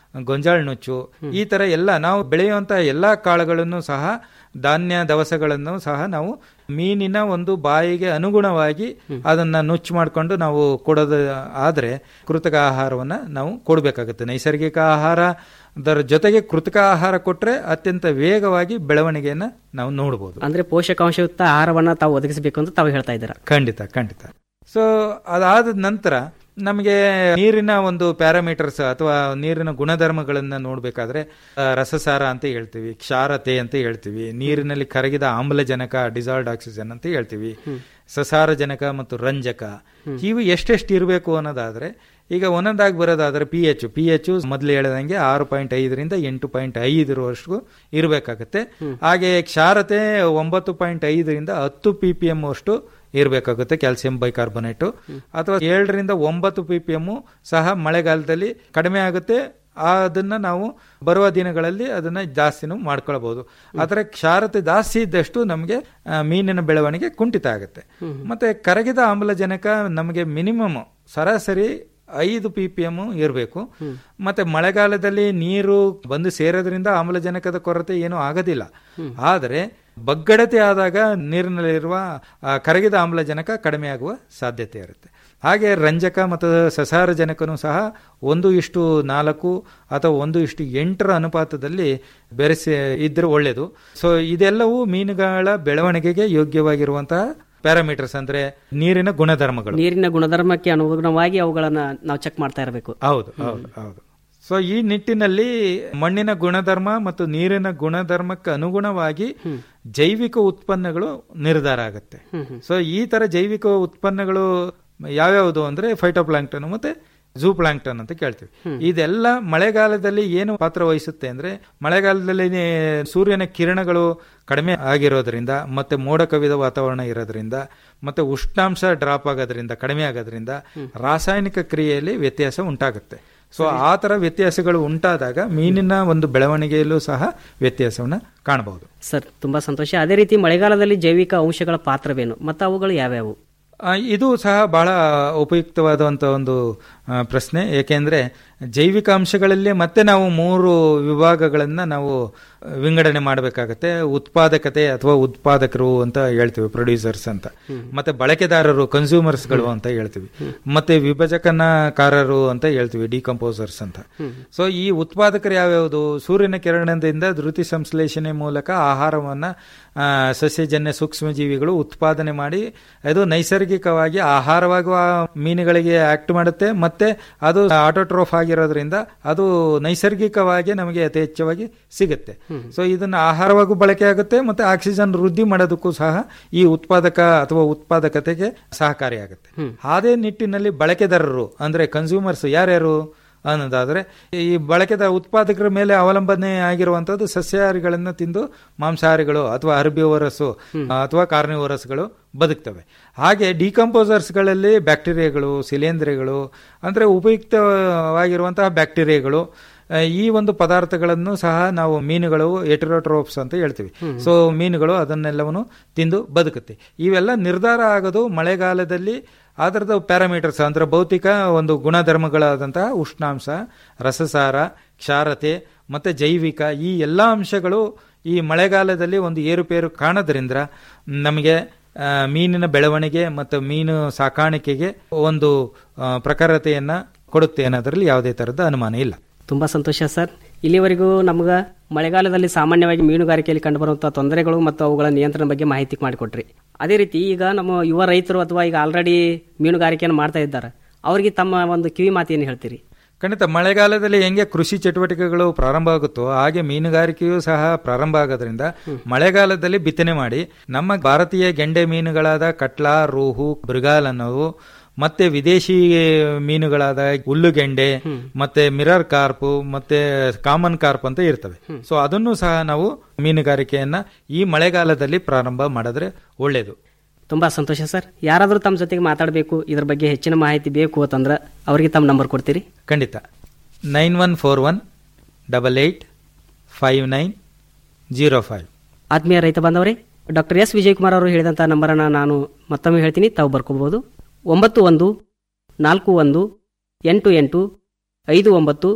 ಗೊಂಜಾಳ ನುಚ್ಚು ಈ ತರ ಎಲ್ಲ ನಾವು ಬೆಳೆಯುವಂತ ಎಲ್ಲಾ ಕಾಳುಗಳನ್ನು ಸಹ ಧಾನ್ಯ ದವಸಗಳನ್ನು ಸಹ ನಾವು ಮೀನಿನ ಒಂದು ಬಾಯಿಗೆ ಅನುಗುಣವಾಗಿ ಅದನ್ನ ನುಚ್ಚು ಮಾಡಿಕೊಂಡು ನಾವು ಕೊಡೋದು ಆದ್ರೆ ಕೃತಕ ಆಹಾರವನ್ನ ನಾವು ಕೊಡಬೇಕಾಗುತ್ತೆ ನೈಸರ್ಗಿಕ ಆಹಾರ ಅದರ ಜೊತೆಗೆ ಕೃತಕ ಆಹಾರ ಕೊಟ್ರೆ ಅತ್ಯಂತ ವೇಗವಾಗಿ ಬೆಳವಣಿಗೆಯನ್ನ ನಾವು ನೋಡಬಹುದು ಅಂದ್ರೆ ಪೋಷಕಾಂಶಯುಕ್ತ ಆಹಾರವನ್ನ ತಾವು ಒದಗಿಸಬೇಕು ಅಂತ ತಾವು ಹೇಳ್ತಾ ಇದ್ದೀರಾ ಖಂಡಿತ ಖಂಡಿತ ಸೊ ಅದಾದ ನಂತರ ನಮಗೆ ನೀರಿನ ಒಂದು ಪ್ಯಾರಾಮೀಟರ್ಸ್ ಅಥವಾ ನೀರಿನ ಗುಣಧರ್ಮಗಳನ್ನ ನೋಡಬೇಕಾದ್ರೆ ಆ, ರಸಸಾರ ಅಂತ ಹೇಳ್ತೀವಿ ಕ್ಷಾರತೆ ಅಂತ ಹೇಳ್ತೀವಿ ನೀರಿನಲ್ಲಿ ಕರಗಿದ ಆಮ್ಲಜನಕ ಡಿಸಾಲ್ಡ್ ಆಕ್ಸಿಜನ್ ಅಂತ ಹೇಳ್ತೀವಿ ಸಸಾರಜನಕ ಮತ್ತು ರಂಜಕ ಇವು ಎಷ್ಟೆಷ್ಟು ಇರಬೇಕು ಅನ್ನೋದಾದ್ರೆ ಈಗ ಒಂದೊಂದಾಗಿ ಬರೋದಾದ್ರೆ ಪಿ ಎಚ್ ಪಿ ಎಚ್ ಮೊದಲು ಹೇಳಿದಂಗೆ ಆರು ಪಾಯಿಂಟ್ ಐದರಿಂದ ಎಂಟು ಪಾಯಿಂಟ್ ಐದರವರೆಗೂ ಇರಬೇಕಾಗುತ್ತೆ ಹಾಗೆ ಕ್ಷಾರತೆ ಒಂಬತ್ತು ಪಾಯಿಂಟ್ ಐದರಿಂದ ಹತ್ತು ಪಿ ಪಿ ಎಂ ಅಷ್ಟು ಇರಬೇಕಾಗುತ್ತೆ ಕ್ಯಾಲ್ಸಿಯಂ ಬೈಕಾರ್ಬೊನೇಟ್ ಅಥವಾ ಏಳರಿಂದ ಒಂಬತ್ತು ಪಿ ಪಿ ಎಂ ಸಹ ಮಳೆಗಾಲದಲ್ಲಿ ಕಡಿಮೆ ಆಗುತ್ತೆ ಅದನ್ನ ನಾವು ಬರುವ ದಿನಗಳಲ್ಲಿ ಅದನ್ನ ಜಾಸ್ತಿನೂ ಮಾಡ್ಕೊಳ್ಬಹುದು ಆದರೆ ಕ್ಷಾರತೆ ಜಾಸ್ತಿ ಇದ್ದಷ್ಟು ನಮಗೆ ಆ, ಮೀನಿನ ಬೆಳವಣಿಗೆ ಕುಂಠಿತ ಆಗುತ್ತೆ ಮತ್ತೆ ಕರಗಿದ ಆಮ್ಲಜನಕ ನಮಗೆ ಮಿನಿಮಮ್ ಸರಾಸರಿ ಐದು ಪಿ ಪಿ ಎಂ ಇರಬೇಕು ಮತ್ತೆ ಮಳೆಗಾಲದಲ್ಲಿ ನೀರು ಬಂದು ಸೇರೋದ್ರಿಂದ ಆಮ್ಲಜನಕದ ಕೊರತೆ ಏನೂ ಆಗೋದಿಲ್ಲ ಆದರೆ ಬಗ್ಗಡತೆ ಆದಾಗ ನೀರಿನಲ್ಲಿರುವ ಆ, ಕರಗಿದ ಆಮ್ಲಜನಕ ಕಡಿಮೆ ಆಗುವ ಸಾಧ್ಯತೆ ಇರುತ್ತೆ ಹಾಗೆ ರಂಜಕ ಮತ್ತು ಸಸಾರಜನಕನು ಸಹ ಒಂದು ಇಷ್ಟು ನಾಲ್ಕು ಅಥವಾ ಒಂದು ಇಷ್ಟು ಎಂಟರ ಅನುಪಾತದಲ್ಲಿ ಬೆರೆಸಿ ಇದ್ರೆ ಒಳ್ಳೆಯದು ಸೊ ಇದೆಲ್ಲವೂ ಮೀನುಗಳ ಬೆಳವಣಿಗೆಗೆ ಯೋಗ್ಯವಾಗಿರುವಂತಹ ಪ್ಯಾರಾಮೀಟರ್ಸ್ ಅಂದ್ರೆ ನೀರಿನ ಗುಣಧರ್ಮಗಳು ನೀರಿನ ಗುಣಧರ್ಮಕ್ಕೆ ಅನುಗುಣವಾಗಿ ಅವುಗಳನ್ನ ನಾವು ಚೆಕ್ ಮಾಡ್ತಾ ಇರಬೇಕು ಹೌದು ಹೌದು ಹೌದು ಸೊ ಈ ನಿಟ್ಟಿನಲ್ಲಿ ಮಣ್ಣಿನ ಗುಣಧರ್ಮ ಮತ್ತು ನೀರಿನ ಗುಣಧರ್ಮಕ್ಕೆ ಅನುಗುಣವಾಗಿ ಜೈವಿಕ ಉತ್ಪನ್ನಗಳು ನಿರ್ಧಾರ ಆಗುತ್ತೆ ಸೊ ಈ ತರ ಜೈವಿಕ ಉತ್ಪನ್ನಗಳು ಯಾವ್ಯಾವುದು ಅಂದ್ರೆ ಫೈಟೋಪ್ಲಾಂಕ್ಟನ್ ಮತ್ತೆ ಝೂ ಪ್ಲಾಂಕ್ಟನ್ ಅಂತ ಕೇಳ್ತೀವಿ ಇದೆಲ್ಲ ಮಳೆಗಾಲದಲ್ಲಿ ಏನು ಪಾತ್ರ ವಹಿಸುತ್ತೆ ಅಂದ್ರೆ ಮಳೆಗಾಲದಲ್ಲಿ ಸೂರ್ಯನ ಕಿರಣಗಳು ಕಡಿಮೆ ಆಗಿರೋದ್ರಿಂದ ಮತ್ತೆ ಮೋಡ ಕವಿದ ವಾತಾವರಣ ಇರೋದ್ರಿಂದ ಮತ್ತೆ ಉಷ್ಣಾಂಶ ಡ್ರಾಪ್ ಆಗೋದ್ರಿಂದ ಕಡಿಮೆ ಆಗೋದ್ರಿಂದ ರಾಸಾಯನಿಕ ಕ್ರಿಯೆಯಲ್ಲಿ ವ್ಯತ್ಯಾಸ ಉಂಟಾಗುತ್ತೆ ಸೊ ಆ ತರ ವ್ಯತ್ಯಾಸಗಳು ಉಂಟಾದಾಗ ಮೀನಿನ ಒಂದು ಬೆಳವಣಿಗೆಯಲ್ಲೂ ಸಹ ವ್ಯತ್ಯಾಸವನ್ನ ಕಾಣಬಹುದು ಸರ್ ತುಂಬಾ ಸಂತೋಷ ಅದೇ ರೀತಿ ಮಳೆಗಾಲದಲ್ಲಿ ಜೈವಿಕ ಅಂಶಗಳ ಪಾತ್ರವೇನು ಮತ್ತು ಅವುಗಳು ಯಾವ್ಯಾವು ಆ, ಇದು ಸಹ ಬಹಳ ಉಪಯುಕ್ತವಾದಂಥ ಒಂದು ಆ, ಪ್ರಶ್ನೆ ಏಕೆಂದ್ರೆ ಜೈವಿಕ ಅಂಶಗಳಲ್ಲಿ ಮತ್ತೆ ನಾವು ಮೂರು ವಿಭಾಗಗಳನ್ನ ನಾವು ಆ, ವಿಂಗಡಣೆ ಮಾಡಬೇಕಾಗತ್ತೆ ಉತ್ಪಾದಕತೆ ಅಥವಾ ಉತ್ಪಾದಕರು ಅಂತ ಹೇಳ್ತೀವಿ ಪ್ರೊಡ್ಯೂಸರ್ಸ್ ಅಂತ ಮತ್ತೆ ಬಳಕೆದಾರರು ಕನ್ಸ್ಯೂಮರ್ಸ್ಗಳು ಅಂತ ಹೇಳ್ತೀವಿ ಮತ್ತೆ ವಿಭಜಕನಕಾರರು ಅಂತ ಹೇಳ್ತೀವಿ ಡಿಕಂಪೋಸರ್ಸ್ ಅಂತ ಸೊ ಈ ಉತ್ಪಾದಕರು ಯಾವ್ಯಾವುದು ಸೂರ್ಯನ ಕಿರಣದಿಂದ ಧೃತಿ ಸಂಶ್ಲೇಷಣೆ ಮೂಲಕ ಆಹಾರವನ್ನ ಆ, ಸಸ್ಯಜನ್ಯ ಸೂಕ್ಷ್ಮಜೀವಿಗಳು ಉತ್ಪಾದನೆ ಮಾಡಿ ಅದು ನೈಸರ್ಗಿಕವಾಗಿ ಆಹಾರವಾಗುವ ಮೀನುಗಳಿಗೆ ಆಕ್ಟ್ ಮಾಡುತ್ತೆ ಮತ್ತೆ ಅದು ಆಟೋಟ್ರೋಫ್ ಆಗಿರೋದ್ರಿಂದ ಅದು ನೈಸರ್ಗಿಕವಾಗಿ ನಮಗೆ ಯಥೇಚ್ಛವಾಗಿ ಸಿಗುತ್ತೆ ಸೊ ಇದನ್ನ ಆಹಾರವಾಗೂ ಬಳಕೆ ಆಗುತ್ತೆ ಮತ್ತೆ ಆಕ್ಸಿಜನ್ ವೃದ್ಧಿ ಮಾಡೋದಕ್ಕೂ ಸಹ ಈ ಉತ್ಪಾದಕ ಅಥವಾ ಉತ್ಪಾದಕತೆಗೆ ಸಹಕಾರಿಯಾಗುತ್ತೆ ಅದೇ ನಿಟ್ಟಿನಲ್ಲಿ ಬಳಕೆದಾರರು ಅಂದ್ರೆ ಕನ್ಸ್ಯೂಮರ್ಸ್ ಯಾರ್ಯಾರು ಅನ್ನೋದಾದ್ರೆ ಈ ಬಳಕೆದ ಉತ್ಪಾದಕರ ಮೇಲೆ ಅವಲಂಬನೆ ಆಗಿರುವಂತದ್ದು ಸಸ್ಯಾಹಾರಿಗಳನ್ನು ತಿಂದು ಮಾಂಸಾಹಾರಿಗಳು ಅಥವಾ ಅರ್ಬಿವರಸ್ಸು ಅಥವಾ ಕಾರ್ನಿವರಸ್ಗಳು ಬದುಕ್ತವೆ ಹಾಗೆ ಡಿಕಂಪೋಸರ್ಸ್ಗಳಲ್ಲಿ ಬ್ಯಾಕ್ಟೀರಿಯಾಗಳು ಶಿಲೇಂಧ್ರಗಳು ಅಂದ್ರೆ ಉಪಯುಕ್ತವಾಗಿರುವಂತಹ ಬ್ಯಾಕ್ಟೀರಿಯಾಗಳು ಆ, ಈ ಒಂದು ಪದಾರ್ಥಗಳನ್ನು ಸಹ ನಾವು ಮೀನುಗಳು ಎಟಿರೋಟ್ರೋಪ್ಸ್ ಅಂತ ಹೇಳ್ತೀವಿ ಸೊ ಮೀನುಗಳು ಅದನ್ನೆಲ್ಲವನ್ನು ತಿಂದು ಬದುಕುತ್ತೆ ಇವೆಲ್ಲ ನಿರ್ಧಾರ ಆಗೋದು ಮಳೆಗಾಲದಲ್ಲಿ ಅದರದ ಪ್ಯಾರಾಮೀಟರ್ಸ್ ಅಂದ್ರೆ ಭೌತಿಕ ಒಂದು ಗುಣಧರ್ಮಗಳಾದಂತಹ ಉಷ್ಣಾಂಶ ರಸಸಾರ ಕ್ಷಾರತೆ ಮತ್ತೆ ಜೈವಿಕ ಈ ಎಲ್ಲ ಅಂಶಗಳು ಈ ಮಳೆಗಾಲದಲ್ಲಿ ಒಂದು ಏರುಪೇರು ಕಾಣೋದ್ರಿಂದ ನಮಗೆ ಆ, ಮೀನಿನ ಬೆಳವಣಿಗೆ ಮತ್ತು ಮೀನು ಸಾಕಾಣಿಕೆಗೆ ಒಂದು ಆ, ಪ್ರಖರತೆಯನ್ನ ಕೊಡುತ್ತೆ ಅನ್ನೋದ್ರಲ್ಲಿ ಯಾವುದೇ ತರದ ಅನುಮಾನ ಇಲ್ಲ ತುಂಬಾ ಸಂತೋಷ ಸರ್ ಇಲ್ಲಿವರೆಗೂ ನಮ್ಗೆ ಮಳೆಗಾಲದಲ್ಲಿ ಸಾಮಾನ್ಯವಾಗಿ ಮೀನುಗಾರಿಕೆಯಲ್ಲಿ ಕಂಡುಬರುವಂತಹ ತೊಂದರೆಗಳು ಮತ್ತು ಅವುಗಳ ನಿಯಂತ್ರಣ ಬಗ್ಗೆ ಮಾಹಿತಿ ಮಾಡಿಕೊಟ್ರಿ ಅದೇ ರೀತಿ ಈಗ ನಮ್ಮ ಯುವ ರೈತರು ಅಥವಾ ಈಗ ಆಲ್ರೆಡಿ ಮೀನುಗಾರಿಕೆಯನ್ನು ಮಾಡ್ತಾ ಇದ್ದಾರೆ ಅವರಿಗೆ ತಮ್ಮ ಒಂದು ಕಿವಿ ಮಾತೇನು ಹೇಳ್ತೀರಿ ಖಂಡಿತ ಮಳೆಗಾಲದಲ್ಲಿ ಹೆಂಗೆ ಕೃಷಿ ಚಟುವಟಿಕೆಗಳು ಪ್ರಾರಂಭ ಆಗುತ್ತೋ ಹಾಗೆ ಮೀನುಗಾರಿಕೆಯೂ ಸಹ ಪ್ರಾರಂಭ ಆಗೋದ್ರಿಂದ ಮಳೆಗಾಲದಲ್ಲಿ ಬಿತ್ತನೆ ಮಾಡಿ ನಮ್ಮ ಭಾರತೀಯ ಗೆಂಡೆ ಮೀನುಗಳಾದ ಕಟ್ಲಾ ರೂಹು ಮೃಗಾಲ್ ಅನ್ನೋವು ಮತ್ತೆ ವಿದೇಶಿ ಮೀನುಗಳಾದ ಹುಲ್ಲುಗೆಂಡೆ ಮತ್ತೆ ಮಿರರ್ ಕಾರ್ಪ್ ಮತ್ತೆ ಕಾಮನ್ ಕಾರ್ಪ್ ಅಂತ ಇರ್ತವೆ ಸೊ ಅದನ್ನು ಸಹ ನಾವು ಮೀನುಗಾರಿಕೆಯನ್ನ ಈ ಮಳೆಗಾಲದಲ್ಲಿ ಪ್ರಾರಂಭ ಮಾಡಿದ್ರೆ ಒಳ್ಳೇದು ತುಂಬಾ ಸಂತೋಷ ಸರ್ ಯಾರಾದರೂ ತಮ್ಮ ಜೊತೆಗೆ ಮಾತಾಡಬೇಕು ಇದ್ರ ಬಗ್ಗೆ ಹೆಚ್ಚಿನ ಮಾಹಿತಿ ಬೇಕು ಅಂತಂದ್ರೆ ಅವರಿಗೆ ತಮ್ಮ ನಂಬರ್ ಕೊಡ್ತೀರಿ ಖಂಡಿತ nine one four one double eight five nine zero five ಆತ್ಮೀಯ ರೈತ ಬಾಂಧವರೇ ಡಾಕ್ಟರ್ ಎಸ್ ವಿಜಯಕುಮಾರ್ ಅವರು ಹೇಳಿದಂಥ ನಂಬರನ್ನು ನಾನು ಮತ್ತೊಮ್ಮೆ ಹೇಳ್ತೀನಿ ತಾವು ಬರ್ಕೋಬಹುದು ಒಂಬತ್ತು ಒಂದು ನಾಲ್ಕು ಒಂದು ಎಂಟು ಎಂಟು ಐದು ಒಂಬತ್ತು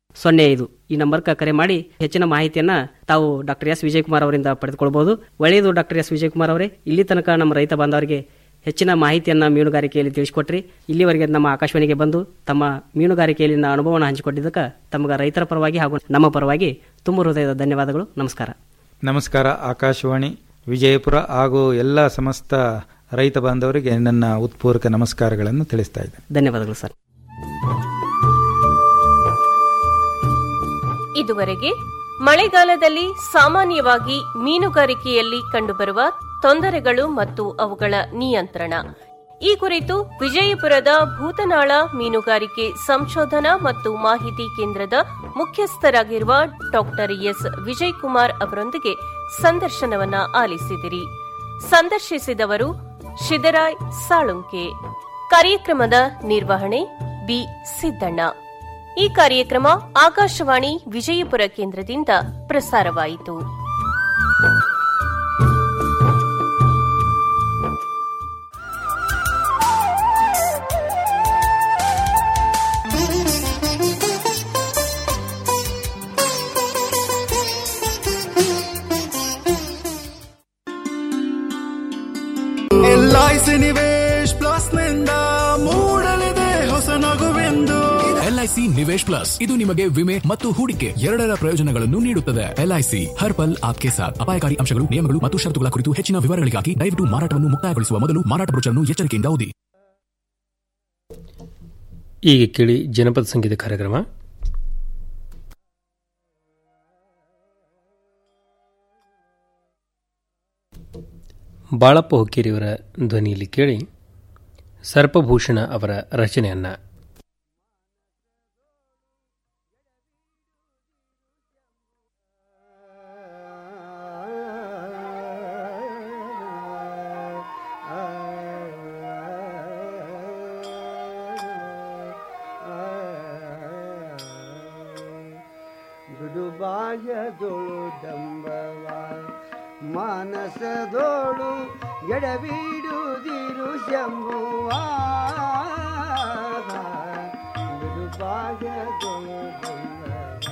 ಸೊನ್ನೆ ಐದು ಈ ನಂಬರ್ಗೆ ಕರೆ ಮಾಡಿ ಹೆಚ್ಚಿನ ಮಾಹಿತಿಯನ್ನ ತಾವು ಡಾಕ್ಟರ್ ಎಸ್ ವಿಜಯಕುಮಾರ್ ಅವರಿಂದ ಪಡೆದುಕೊಳ್ಬಹುದು ಒಳ್ಳೆಯದು ಡಾಕ್ಟರ್ ಎಸ್ ವಿಜಯಕುಮಾರ್ ಅವರೇ ಇಲ್ಲಿ ತನಕ ನಮ್ಮ ರೈತ ಬಾಂಧವರಿಗೆ ಹೆಚ್ಚಿನ ಮಾಹಿತಿಯನ್ನ ಮೀನುಗಾರಿಕೆಯಲ್ಲಿ ತಿಳಿಸಿಕೊಟ್ರಿ ಇಲ್ಲಿವರೆಗೆ ನಮ್ಮ ಆಕಾಶವಾಣಿಗೆ ಬಂದು ತಮ್ಮ ಮೀನುಗಾರಿಕೆಯಲ್ಲಿನ ಅನುಭವವನ್ನು ಹಂಚಿಕೊಂಡಿದ್ದಕ್ಕೆ ತಮಗೆ ರೈತರ ಪರವಾಗಿ ಹಾಗೂ ನಮ್ಮ ಪರವಾಗಿ ತುಂಬ ಹೃದಯದ ಧನ್ಯವಾದಗಳು ನಮಸ್ಕಾರ ನಮಸ್ಕಾರ ಆಕಾಶವಾಣಿ ವಿಜಯಪುರ ಹಾಗೂ ಎಲ್ಲ ಸಮಸ್ತ ರೈತ ಬಾಂಧವರಿಗೆ ನನ್ನ ಉತ್ಪೂರ್ವಕ ನಮಸ್ಕಾರಗಳನ್ನು ತಿಳಿಸ್ತಾ ಇದ್ದೇನೆ ಧನ್ಯವಾದಗಳು ಸರ್ ಇದುವರೆಗೆ ಮಳೆಗಾಲದಲ್ಲಿ ಸಾಮಾನ್ಯವಾಗಿ ಮೀನುಗಾರಿಕೆಯಲ್ಲಿ ಕಂಡುಬರುವ ತೊಂದರೆಗಳು ಮತ್ತು ಅವುಗಳ ನಿಯಂತ್ರಣ ಈ ಕುರಿತು ವಿಜಯಪುರದ ಭೂತನಾಳ ಮೀನುಗಾರಿಕೆ ಸಂಶೋಧನಾ ಮತ್ತು ಮಾಹಿತಿ ಕೇಂದ್ರದ ಮುಖ್ಯಸ್ಥರಾಗಿರುವ ಡಾಕ್ಟರ್ ಎಸ್ ವಿಜಯಕುಮಾರ್ ಅವರೊಂದಿಗೆ ಸಂದರ್ಶನವನ್ನ ಆಲಿಸಿದಿರಿ ಸಂದರ್ಶಿಸಿದವರು ಶಿದರಾಯ್ ಸಾಳುಂಕೆ ಕಾರ್ಯಕ್ರಮದ ನಿರ್ವಹಣೆ ಬಿ ಸಿದ್ದಣ್ಣ ಈ ಕಾರ್ಯಕ್ರಮ ಆಕಾಶವಾಣಿ ವಿಜಯಪುರ ಕೇಂದ್ರದಿಂದ ಪ್ರಸಾರವಾಯಿತು ಎಲ್ಐಸಿ ನಿವೇಶ್ ಪ್ಲಸ್ ನಿಂದ ಮೂಡಲಿದೆ ಹೊಸ ನಗುವೆಂದು ಎಲ್ಐಸಿ ನಿವೇಶ್ ಪ್ಲಸ್ ಇದು ನಿಮಗೆ ವಿಮೆ ಮತ್ತು ಹೂಡಿಕೆ ಎರಡರ ಪ್ರಯೋಜನಗಳನ್ನು ನೀಡುತ್ತದೆ ಎಲ್ಐಸಿ ಹರ್ ಪಲ್ ಆಪ್ಕೆ ಸಾಥ್ ಅಪಾಯಕಾರಿ ಅಂಶಗಳು ನಿಯಮಗಳು ಮತ್ತು ಷರತ್ತುಗಳ ಕುರಿತು ಹೆಚ್ಚಿನ ವಿವರಗಳಿಗಾಗಿ ದಯವಿಟ್ಟು ಮಾರಾಟವನ್ನು ಮುಕ್ತಾಯಗೊಳಿಸುವ ಮೊದಲು ಮಾರಾಟ ಬ್ರೋಚರ್ನ್ನು ಎಚ್ಚರಿಕೆಯಿಂದ ಓದಿ ಈಗ ಕೇಳಿ ಜನಪದ ಸಂಗೀತ ಕಾರ್ಯಕ್ರಮ ಬಾಳಪ್ಪ ಹುಕ್ಕೇರಿಯವರ ಧ್ವನಿಯಲ್ಲಿ ಕೇಳಿ ಸರ್ಪಭೂಷಣ ಅವರ ರಚನೆಯನ್ನ ಬಿಡುಬಾಯದೊಳು ದಂಬವ ಮಾನಸದೋಳು ಎಡಬಿಡುದಿರು ಶಂಭುವ ಬಿಡುಬಾಯದೊಳು ದಂಬವ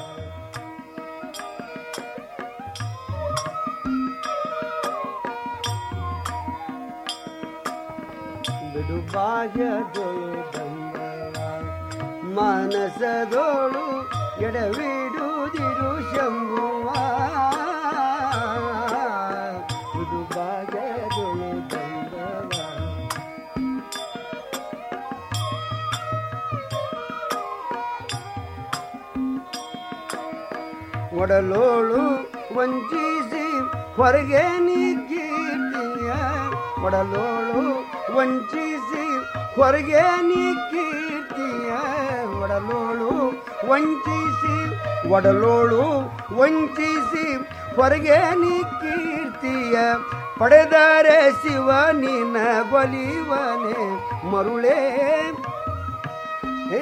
ಬಿಡುಬಾಯದೊಳು ದಂಬವ ಮಾನಸದೋಳು ಎಡವಿಡುದಿರು ಶಂಭುವ ಬಿಡುಬಾಯದೊಳು ದಂಬವ ಒಡಲೋಳು ವಂಚಿಸಿ ಹೊರಗೆ ನೀ ಕೀರ್ತಿಯ ಒಡಲೋಳು ವಂಚಿಸಿ ಹೊರಗೆ ನೀ ಕೀರ್ತಿಯ ಒಡಲೋಳು ವಂಚಿಸಿ ಒಡಲೋಳು ವಂಚಿಸಿ ಹೊರಗೆ ನೀ ಕೀರ್ತಿಯ ಪಡೆದರೆ ಶಿವ ನಿನ್ನ ಗೊಲಿವನೆ ಮರುಳೇ ಏ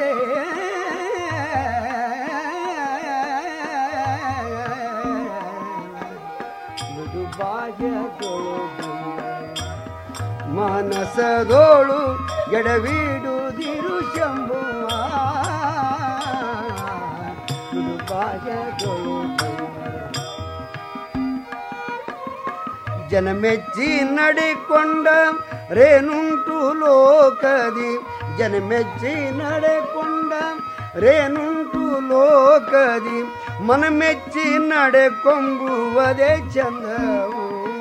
ಮಾನಸದೋಳು ಎಡವಿಡುದಿರು ಶಂಭುವ ಮೃದುಪಾಯದೊಳು ಜನಮೆಚ್ಚಿ ನಡೆಕೊಂಡ ರೇನುಂಟು ಲೋಕದಿ ಜನಮೆಚ್ಚಿ ನಡೆಕೊಂಡ ರೇನುಂಟು ಲೋಕದಿ ಮನಮೆಚ್ಚಿ ನಡೆಕೊಂಬುವುದೇ ಚಂದವು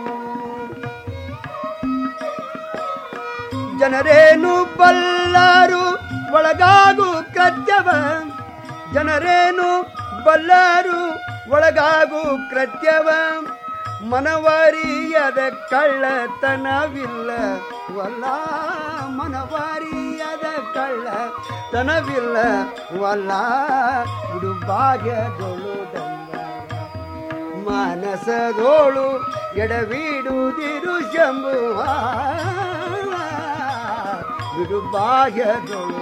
ಜನರೇನು ಬಲ್ಲರು ಒಳಗಾಗು ಕೃತ್ಯವ ಜನರೇನು ಬಲ್ಲರು ಒಳಗಾಗು ಕೃತ್ಯವ ಮನವರಿಯದ ಕಳ್ಳತನವಿಲ್ಲ ವಲ್ಲ ಮನವರಿಯದ ಕಳ್ಳತನವಿಲ್ಲ ವಲ್ಲ ಬಿಡು ಭಾಗ್ಯದೊಳು ಮಾನಸದೋಳು ಎಡವಿಡುದಿರು ಶಂಭುವ ಬಿಡು ಬಾಹ್ಯದೊಳು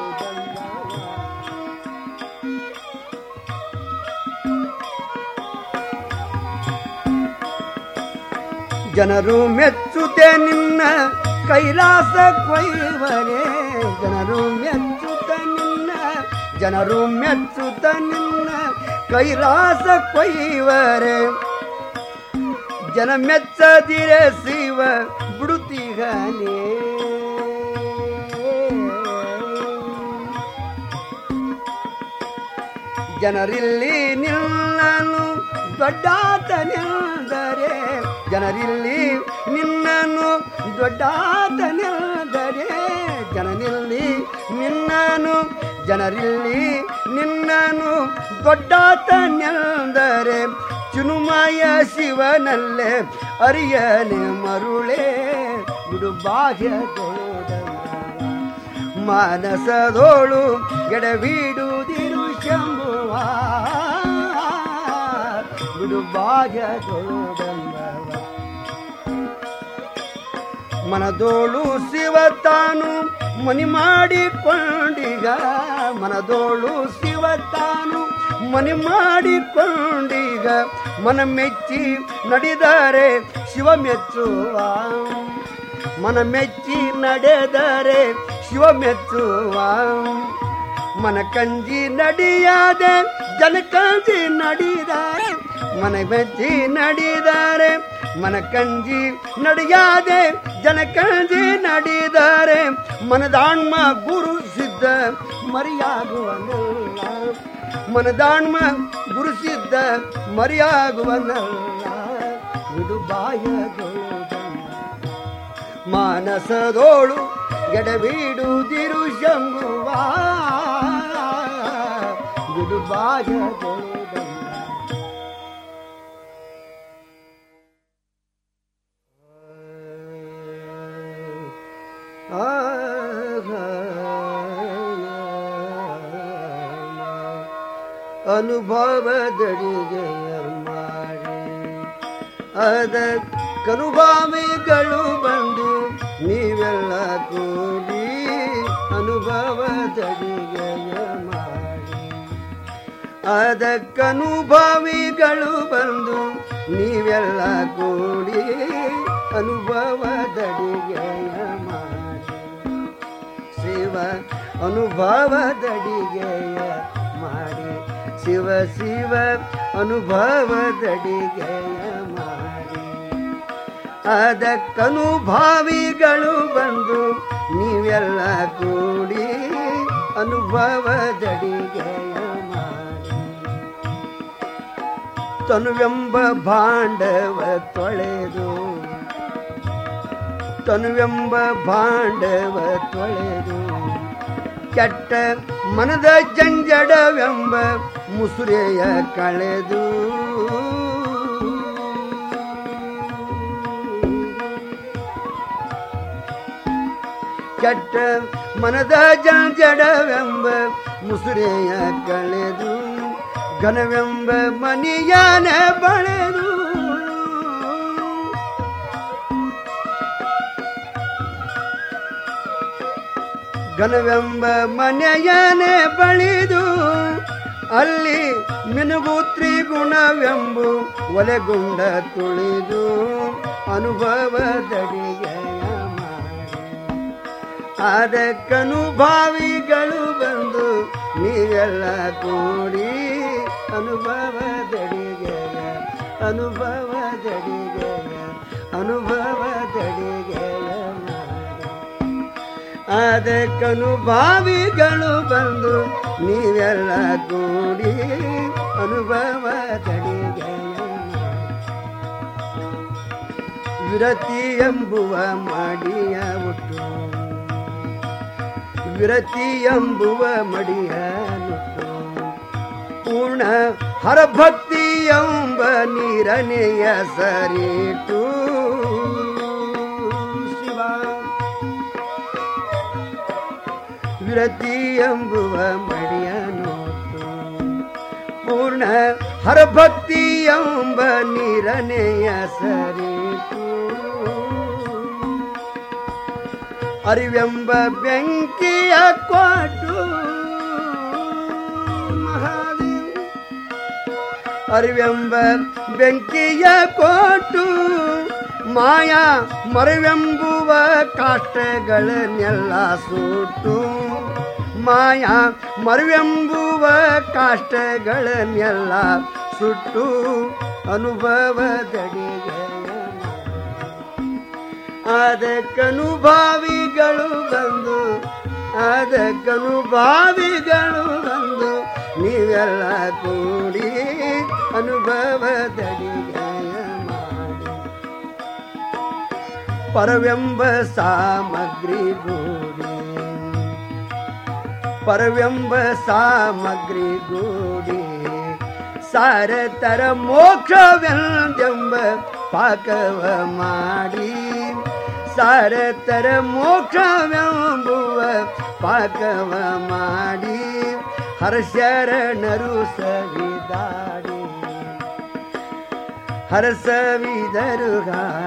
ಜನರು ಮೆಚ್ಚುತ್ತೆ ನಿನ್ನ ಕೈಲಾಸ ಕೊಯ್ವರೆ ಜನರು ಮೆಚ್ಚುತ್ತ ನಿನ್ನ ಜನರು ಮೆಚ್ಚುತ್ತ ನಿನ್ನ ಕೈಲಾಸ ಕೊಯ್ವರೆ ಜನ ಮೆಚ್ಚದಿರೆ ಶಿವ ಬಿಡುತ್ತೀಗನೇ ಜನರಿಲ್ಲಿ ನಿನ್ನನು ದೊಡ್ಡಾತನೆಂದರೆ ಜನರಿಲ್ಲಿ ನಿನ್ನನು ದೊಡ್ಡಾತನೆಂದರೆ ಜನನಿಲ್ಲಿ ನಿನ್ನನು ಜನರಿಲ್ಲಿ ನಿನ್ನನು ದೊಡ್ಡಾತನೆಂದರೆ ಚುನುಮಯ ಶಿವನಲ್ಲೇ ಅರಿಯನೆ ಮರುಳೇ ಬಿಡು ಮಾನಸದೋಳು ಎಡವಿಡುವುದಿರು ಶಂಭುವ ಬಿಡು ಭಾಗ್ಯದೋಡಂಬವ ಮನದೋಳು ಶಿವ ತಾನು ಮನಿ ಮಾಡಿಕೊಂಡೀಗ ಮನದೋಳು ಶಿವ ತಾನು ಮನಿ ಮಾಡಿಕೊಂಡೀಗ ಮನ ಮೆಚ್ಚಿ ನಡೆದರೆ ಶಿವ ಮೆಚ್ಚುವ ಮನ ಮೆಚ್ಚಿ ನಡೆದರೆ ಶಿವ ಮೆಚ್ಚುವ ಮನ ಕಂಜಿ ನಡಿಯಾದೆ ಜನ ಕಂಜಿ ನಡಿದಾರೆ ಮನ ಮೆಚ್ಚಿ ನಡಿದಾರೆ ಮನ ಕಂಜಿ ನಡಿಯಾದೆ ಜನ ಕಂಜಿ ನಡಿದಾರೆ ಮನದಾಣ್ಮ ಗುರು ಸಿದ್ಧ ಮರಿಯಾಗುವನಲ್ಲ ಮನದಾಣ್ಮ ಗುರು ಸಿದ್ಧ ಮರಿಯಾಗುವನಲ್ಲ ಬಿಡು ಬಾಯಗಳು ಮಾನಸದೋಳು ಎಡಬಿಡುದಿರು ಶಂಭುವ ಬಿಡು ಬಾಯಗಳು ಅನುಭವದಡಿಗೆ ಮಾಡಿ ಅದಕ್ಕನುಭಾವಿಗಳು ಬಂದು ನೀವೆಲ್ಲ ಕೂಡಿ ಅನುಭವದಡಿಗೆ ಮಾಡಿ ಅದಕ್ಕನುಭಾವಿಗಳು ಬಂದು ನೀವೆಲ್ಲ ಕೂಡಿ ಅನುಭವದಡಿಗೆ ಮಾಡಿ ಶಿವ ಅನುಭವದಡಿಗೆಯ ಮಾಡಿ ಶಿವ ಶಿವ ಅನುಭವದಡಿಗೆಯ ಮಾಡಿ ಅದಕ್ಕನುಭಾವಿಗಳು ಬಂದು ನೀವೆಲ್ಲ ಕೂಡಿ ಅನುಭವದಡಿಗೆಯ ಮಾಡಿ ತನುವೆಂಬ ಭಾಂಡವ ತೊಳೆದು ತನುವೆಂಬ ಭಾಂಡವ ತೊಳೆದು ಕೆಟ್ಟ ಮನದ ಜಂಜಡವೆಂಬ ಮುಸುರೆಯ ಕಳೆದು ಕೆಟ್ಟ ಮನದ ಜಂಜಡವೆಂಬ ಮುಸುರೆಯ ಕಳೆದು ಘನವೆಂಬ ಮನಿಯಾನ ಬಳೆದು ಘನವೆಂಬ ಮನೆಯನೆ ಬಳಿದು ಅಲ್ಲಿ ಮಿನುಗು ತ್ರಿಗುಣವೆಂಬು ಒಲೆಗುಂಡ ತುಳಿದು ಅನುಭವದಡಿಗೆಯ ಅದಕ್ಕನುಭಾವಿಗಳು ಬಂದು ನೀವೆಲ್ಲ ಕೂಡಿ ಅನುಭವದಡಿಗೆಯ ಅನುಭವದಡಿಗೆಯ ಅನುಭವದಡಿಗೆಯ ಅದಕ್ಕನುಭಾವಿಗಳು ಬಂದು ನೀವೆಲ್ಲ ಕೂಡಿ ಅನುಭವದಡಿಗೆಯ ವಿರತಿ ಎಂಬುವ ಮಾಡಿಯ ಹುಟ್ಟು ವಿರತಿ ಎಂಬುವ ಮಡಿಯ ನುಟ್ಟು ಪೂರ್ಣ ಹರಭಕ್ತಿ ಎಂಬ ನೀರನೆಯ ಸರಿಟು ಶಿವ ವಿರತಿ ಎಂಬುವ ಮಡಿಯ ನೋಟು ಪೂರ್ಣ ಹರಭಕ್ತಿ ಎಂಬ ನೀರನೆಯ ಸರಿಟು ಅರಿವೆಂಬ ಬೆಂಕಿಯ ಕೊಟ್ಟು ಮಹಾದೇವ ಅರಿವೆಂಬ ಬೆಂಕಿಯ ಕೊಟ್ಟು ಮಾಯಾ ಮರವೆಂಬುವ ಕಾಷ್ಟಗಳನ್ನೆಲ್ಲ ಸುಟ್ಟು ಮಾಯಾ ಮರವೆಂಬುವ ನೋವ ಕಾಷ್ಟಗಳನ್ನೆಲ್ಲ ಸುಟ್ಟು ಅನುಭವದಡಿಗೆ ಅದಕ್ಕನುಭಾವಿಗಳು ಬಂದು ಅದಕ್ಕನುಭಾವಿಗಳು ಬಂದು ನೀವೆಲ್ಲ ಕೂಡಿ ಅನುಭವದಡಿಗೆ ಮಾಡಿ ಪರವೆಂಬ ಸಾಮಗ್ರಿ ಗೂಡಿ ಪರವೆಂಬ ಸಾಮಗ್ರಿ ಗೂಡಿ ಸಾರತರ ಮೋಕ್ಷವೆಂದೆಂಬ ಪಾಕವ ಮಾಡಿ ಸಾರತರ ಮೋಕ್ಷವೆಂಬುವ ಪಾಕವ ಮಾಡಿ ಹರ್ಷರಣರು ಸವಿದಾಡಿ ಹರಸವಿದರುಗ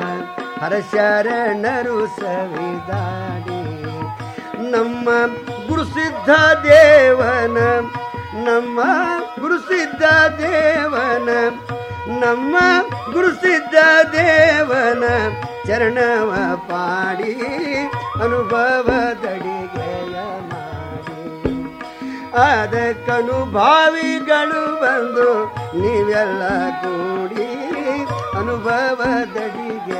ಹರಶರಣರು ಸವಿದಾಡಿ ನಮ್ಮ ಗುರುಸಿದ್ಧ ದೇವನ ನಮ್ಮ ಗುರುಸಿದ್ಧ ದೇವನ ನಮ್ಮ ಗುರುಸಿದ್ಧ ದೇವನ ಚರಣವ ಪಾಡಿ ಅನುಭವದಡಿಗೆಯ ಮಾಡಿ ಅದಕ್ಕನುಭಾವಿಗಳು ಬಂದು ನೀವೆಲ್ಲ ಕೂಡಿ ಅನುಭವದಡಿಗೆಯ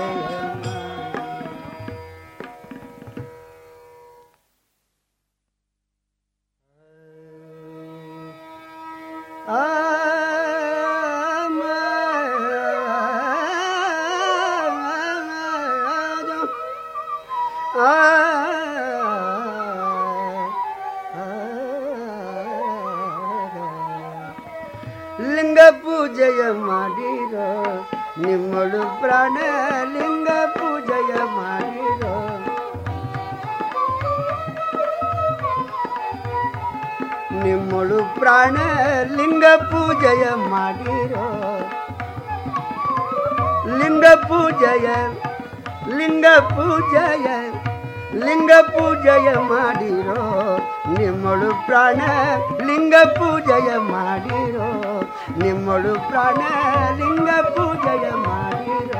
ಲಿಂಗ ಪೂಜೆಯ ಮಾಡಿರೋ ನಿಮ್ಮಳು ಪ್ರಾಣ ಲಿಂಗ ಪೂಜೆಯ ಮಾಡಿರೋ ನಿಮ್ಮಳು ಪ್ರಾಣ ಲಿಂಗ ಪೂಜೆಯ ಮಾಡಿರೋ ಲಿಂಗ ಪೂಜೆಯ ಲಿಂಗ ಪೂಜೆಯ ಲಿಂಗ ಪೂಜೆಯ ಮಾಡಿರೋ ನಿಮ್ಮಳು ಪ್ರಾಣ ಲಿಂಗ ಪೂಜೆಯ ಮಾಡಿರೋ ನಿಮ್ಮಳು ಪ್ರಾಣ ಲಿಂಗ ಪೂಜೆಯ ಮಾಡಿರೋ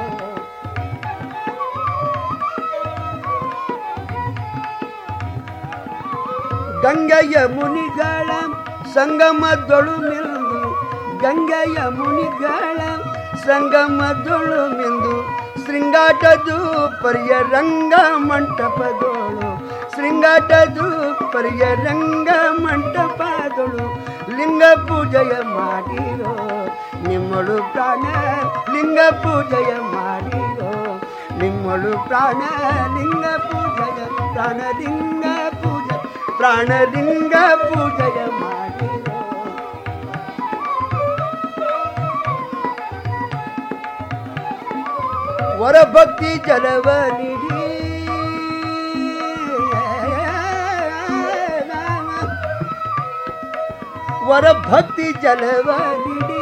ಗಂಗೆಯ ಮುನಿಗಳ ಸಂಗಮದೊಳು ಮಿಂದು ಗಂಗೆಯ ಮುನಿಗಳ ಸಂಗಮದೊಳು ಮಿಂದು ಶೃಂಗಾಟದು ಪರಿಯ ರಂಗ ಮಂಟಪದೋಳು ಶೃಂಗಾಟದು ಪರಿಯ ರಂಗ ಮಂಟಪದೊಳು ಲಿಂಗ ಪೂಜೆಯ ಮಾಡಿರೋ ನಿಮ್ಮಳು ಪ್ರಾಣ ಲಿಂಗ ಪೂಜೆಯ ಮಾಡಿರೋ ನಿಮ್ಮಳು ಪ್ರಾಣ ಲಿಂಗ ಪೂಜೆಯ ಪ್ರಾಣಲಿಂಗ ಪೂಜೆ ಪ್ರಾಣಲಿಂಗ ಪೂಜೆಯ ಮಾಡಿರೋ ವರಭಕ್ತಿ ಜಲವ ನಿಡಿ ವರಭಕ್ತಿ ಜಲವ ನಿಡಿ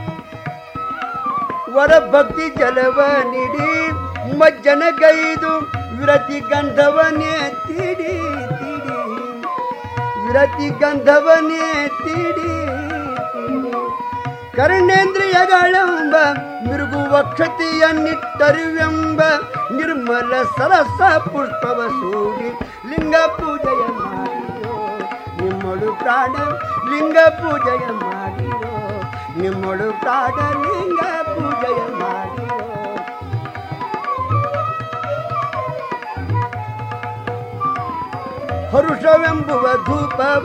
ವರಭಕ್ತಿ ಜಲವ ನಿಡಿ ಮಜ್ಜನಗೈದು ವಿರತಿ ಗಂಧವನೇ ತಿಡಿ ತಿಡಿ ವಿರತಿ ಗಂಧವನೇ ತಿಡಿ ತಿಡಿ ಕರ್ಣೇಂದ್ರಿಯಗಳೆಂಬ ಮಿರುಗುವ ಕ್ಷತಿಯನ್ನಿಟ್ಟರಿವೆಂಬ ನಿರ್ಮಲ ಸರಸ ಪುಷ್ಪವ ಸೂಡಿ ಲಿಂಗ ಪೂಜೆಯ ಮಾಡಿರೋ ನಿಮ್ಮಳು ಪ್ರಾಣ ಲಿಂಗ ಪೂಜೆಯ ಮಾಡಿರೋ ನಿಮ್ಮಳು ಪ್ರಾಣ ಲಿಂಗ ಪೂಜೆಯ ಮಾಡಿರೋ ಹರುಷವೆಂಬುವ ಧೂಪವ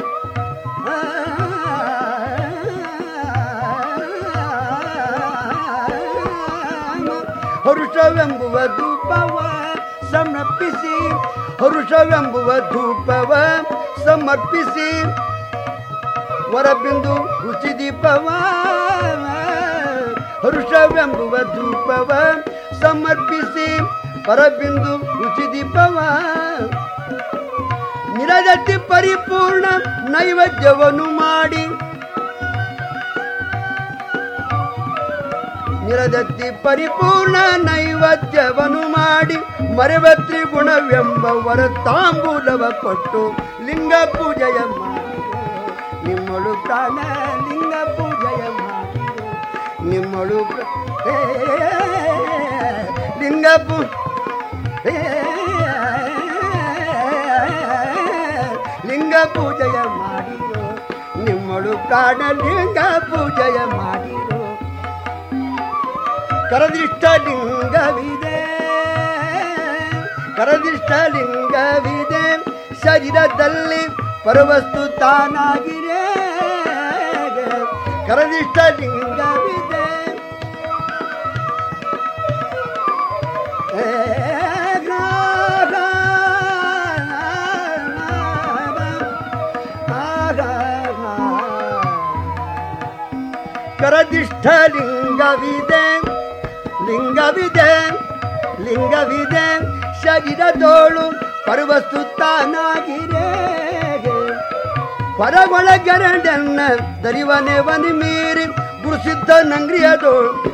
ಹರುಷವೆಂಬುವ ಧೂಪವ ಸಮರ್ಪಿಸಿ ಹರುಷವೆಂಬುವ ಧೂಪವ ಸಮರ್ಪಿಸಿ ವರಬಿಂದು ರುಚಿ ದೀಪವ ಹರುಷವೆಂಬುವ ಧೂಪವ ಸಮರ್ಪಿಸಿ ಪರಬಿಂದು ರುಚಿ ದೀಪವ ನಿರಜತಿ ಪರಿಪೂರ್ಣ ನೈವೇದ್ಯವನ್ನು ಮಾಡಿ ನಿರದತ್ತಿ ಪರಿಪೂರ್ಣ ನೈವೇದ್ಯವನ್ನು ಮಾಡಿ ಮರೆವ ತ್ರಿಗುಣವೆಂಬ ವರ ತಾಂಬೂಲವ ಕೊಟ್ಟು ಲಿಂಗ ಪೂಜೆಯ ಮಾಡಿರೋ ನಿಮ್ಮಳು ಪ್ರಾಣ ಲಿಂಗ ಪೂಜೆಯ ಮಾಡಿರೋ ನಿಮ್ಮಳು ಪ್ರ- ಏ, ಲಿಂಗ ಪೂ ಏ, ಲಿಂಗ ಪೂಜೆಯ ಮಾಡಿರೋ ನಿಮ್ಮ ಒಳಗಿನೊಳು ಪ್ರಾಣಲಿಂಗ ಪೂಜೆಯ ಮಾಡಿರು ಕರದಿಷ್ಟ ಲಿಂಗವಿದೆ ಕರದಿಷ್ಟ ಲಿಂಗವಿದೆ ಶರೀರದಲ್ಲಿ ಪರವಸ್ತು ತಾನಾಗಿರೇ ಕರದಿಷ್ಟ ಲಿಂಗವಿದೆ ಏ, ರಾ, ರಾ, ರಾ, ರಾ, ರಾ. ಕರದಿಷ್ಟ ಲಿಂಗವಿದೆ ಲಿಂಗವಿದೆ ಲಿಂಗವಿದೆ ಶರೀರದೋಳು ಪರ್ವಸ್ತು ತಾನಾಗಿರೇ ಪರಗೊಳಗೆರಡನ್ನ ದರಿವನೆ ವನಿ ಮೀರಿ ಗುರುಸಿದ್ದ ನಂಗ್ರಿಯದೋಳು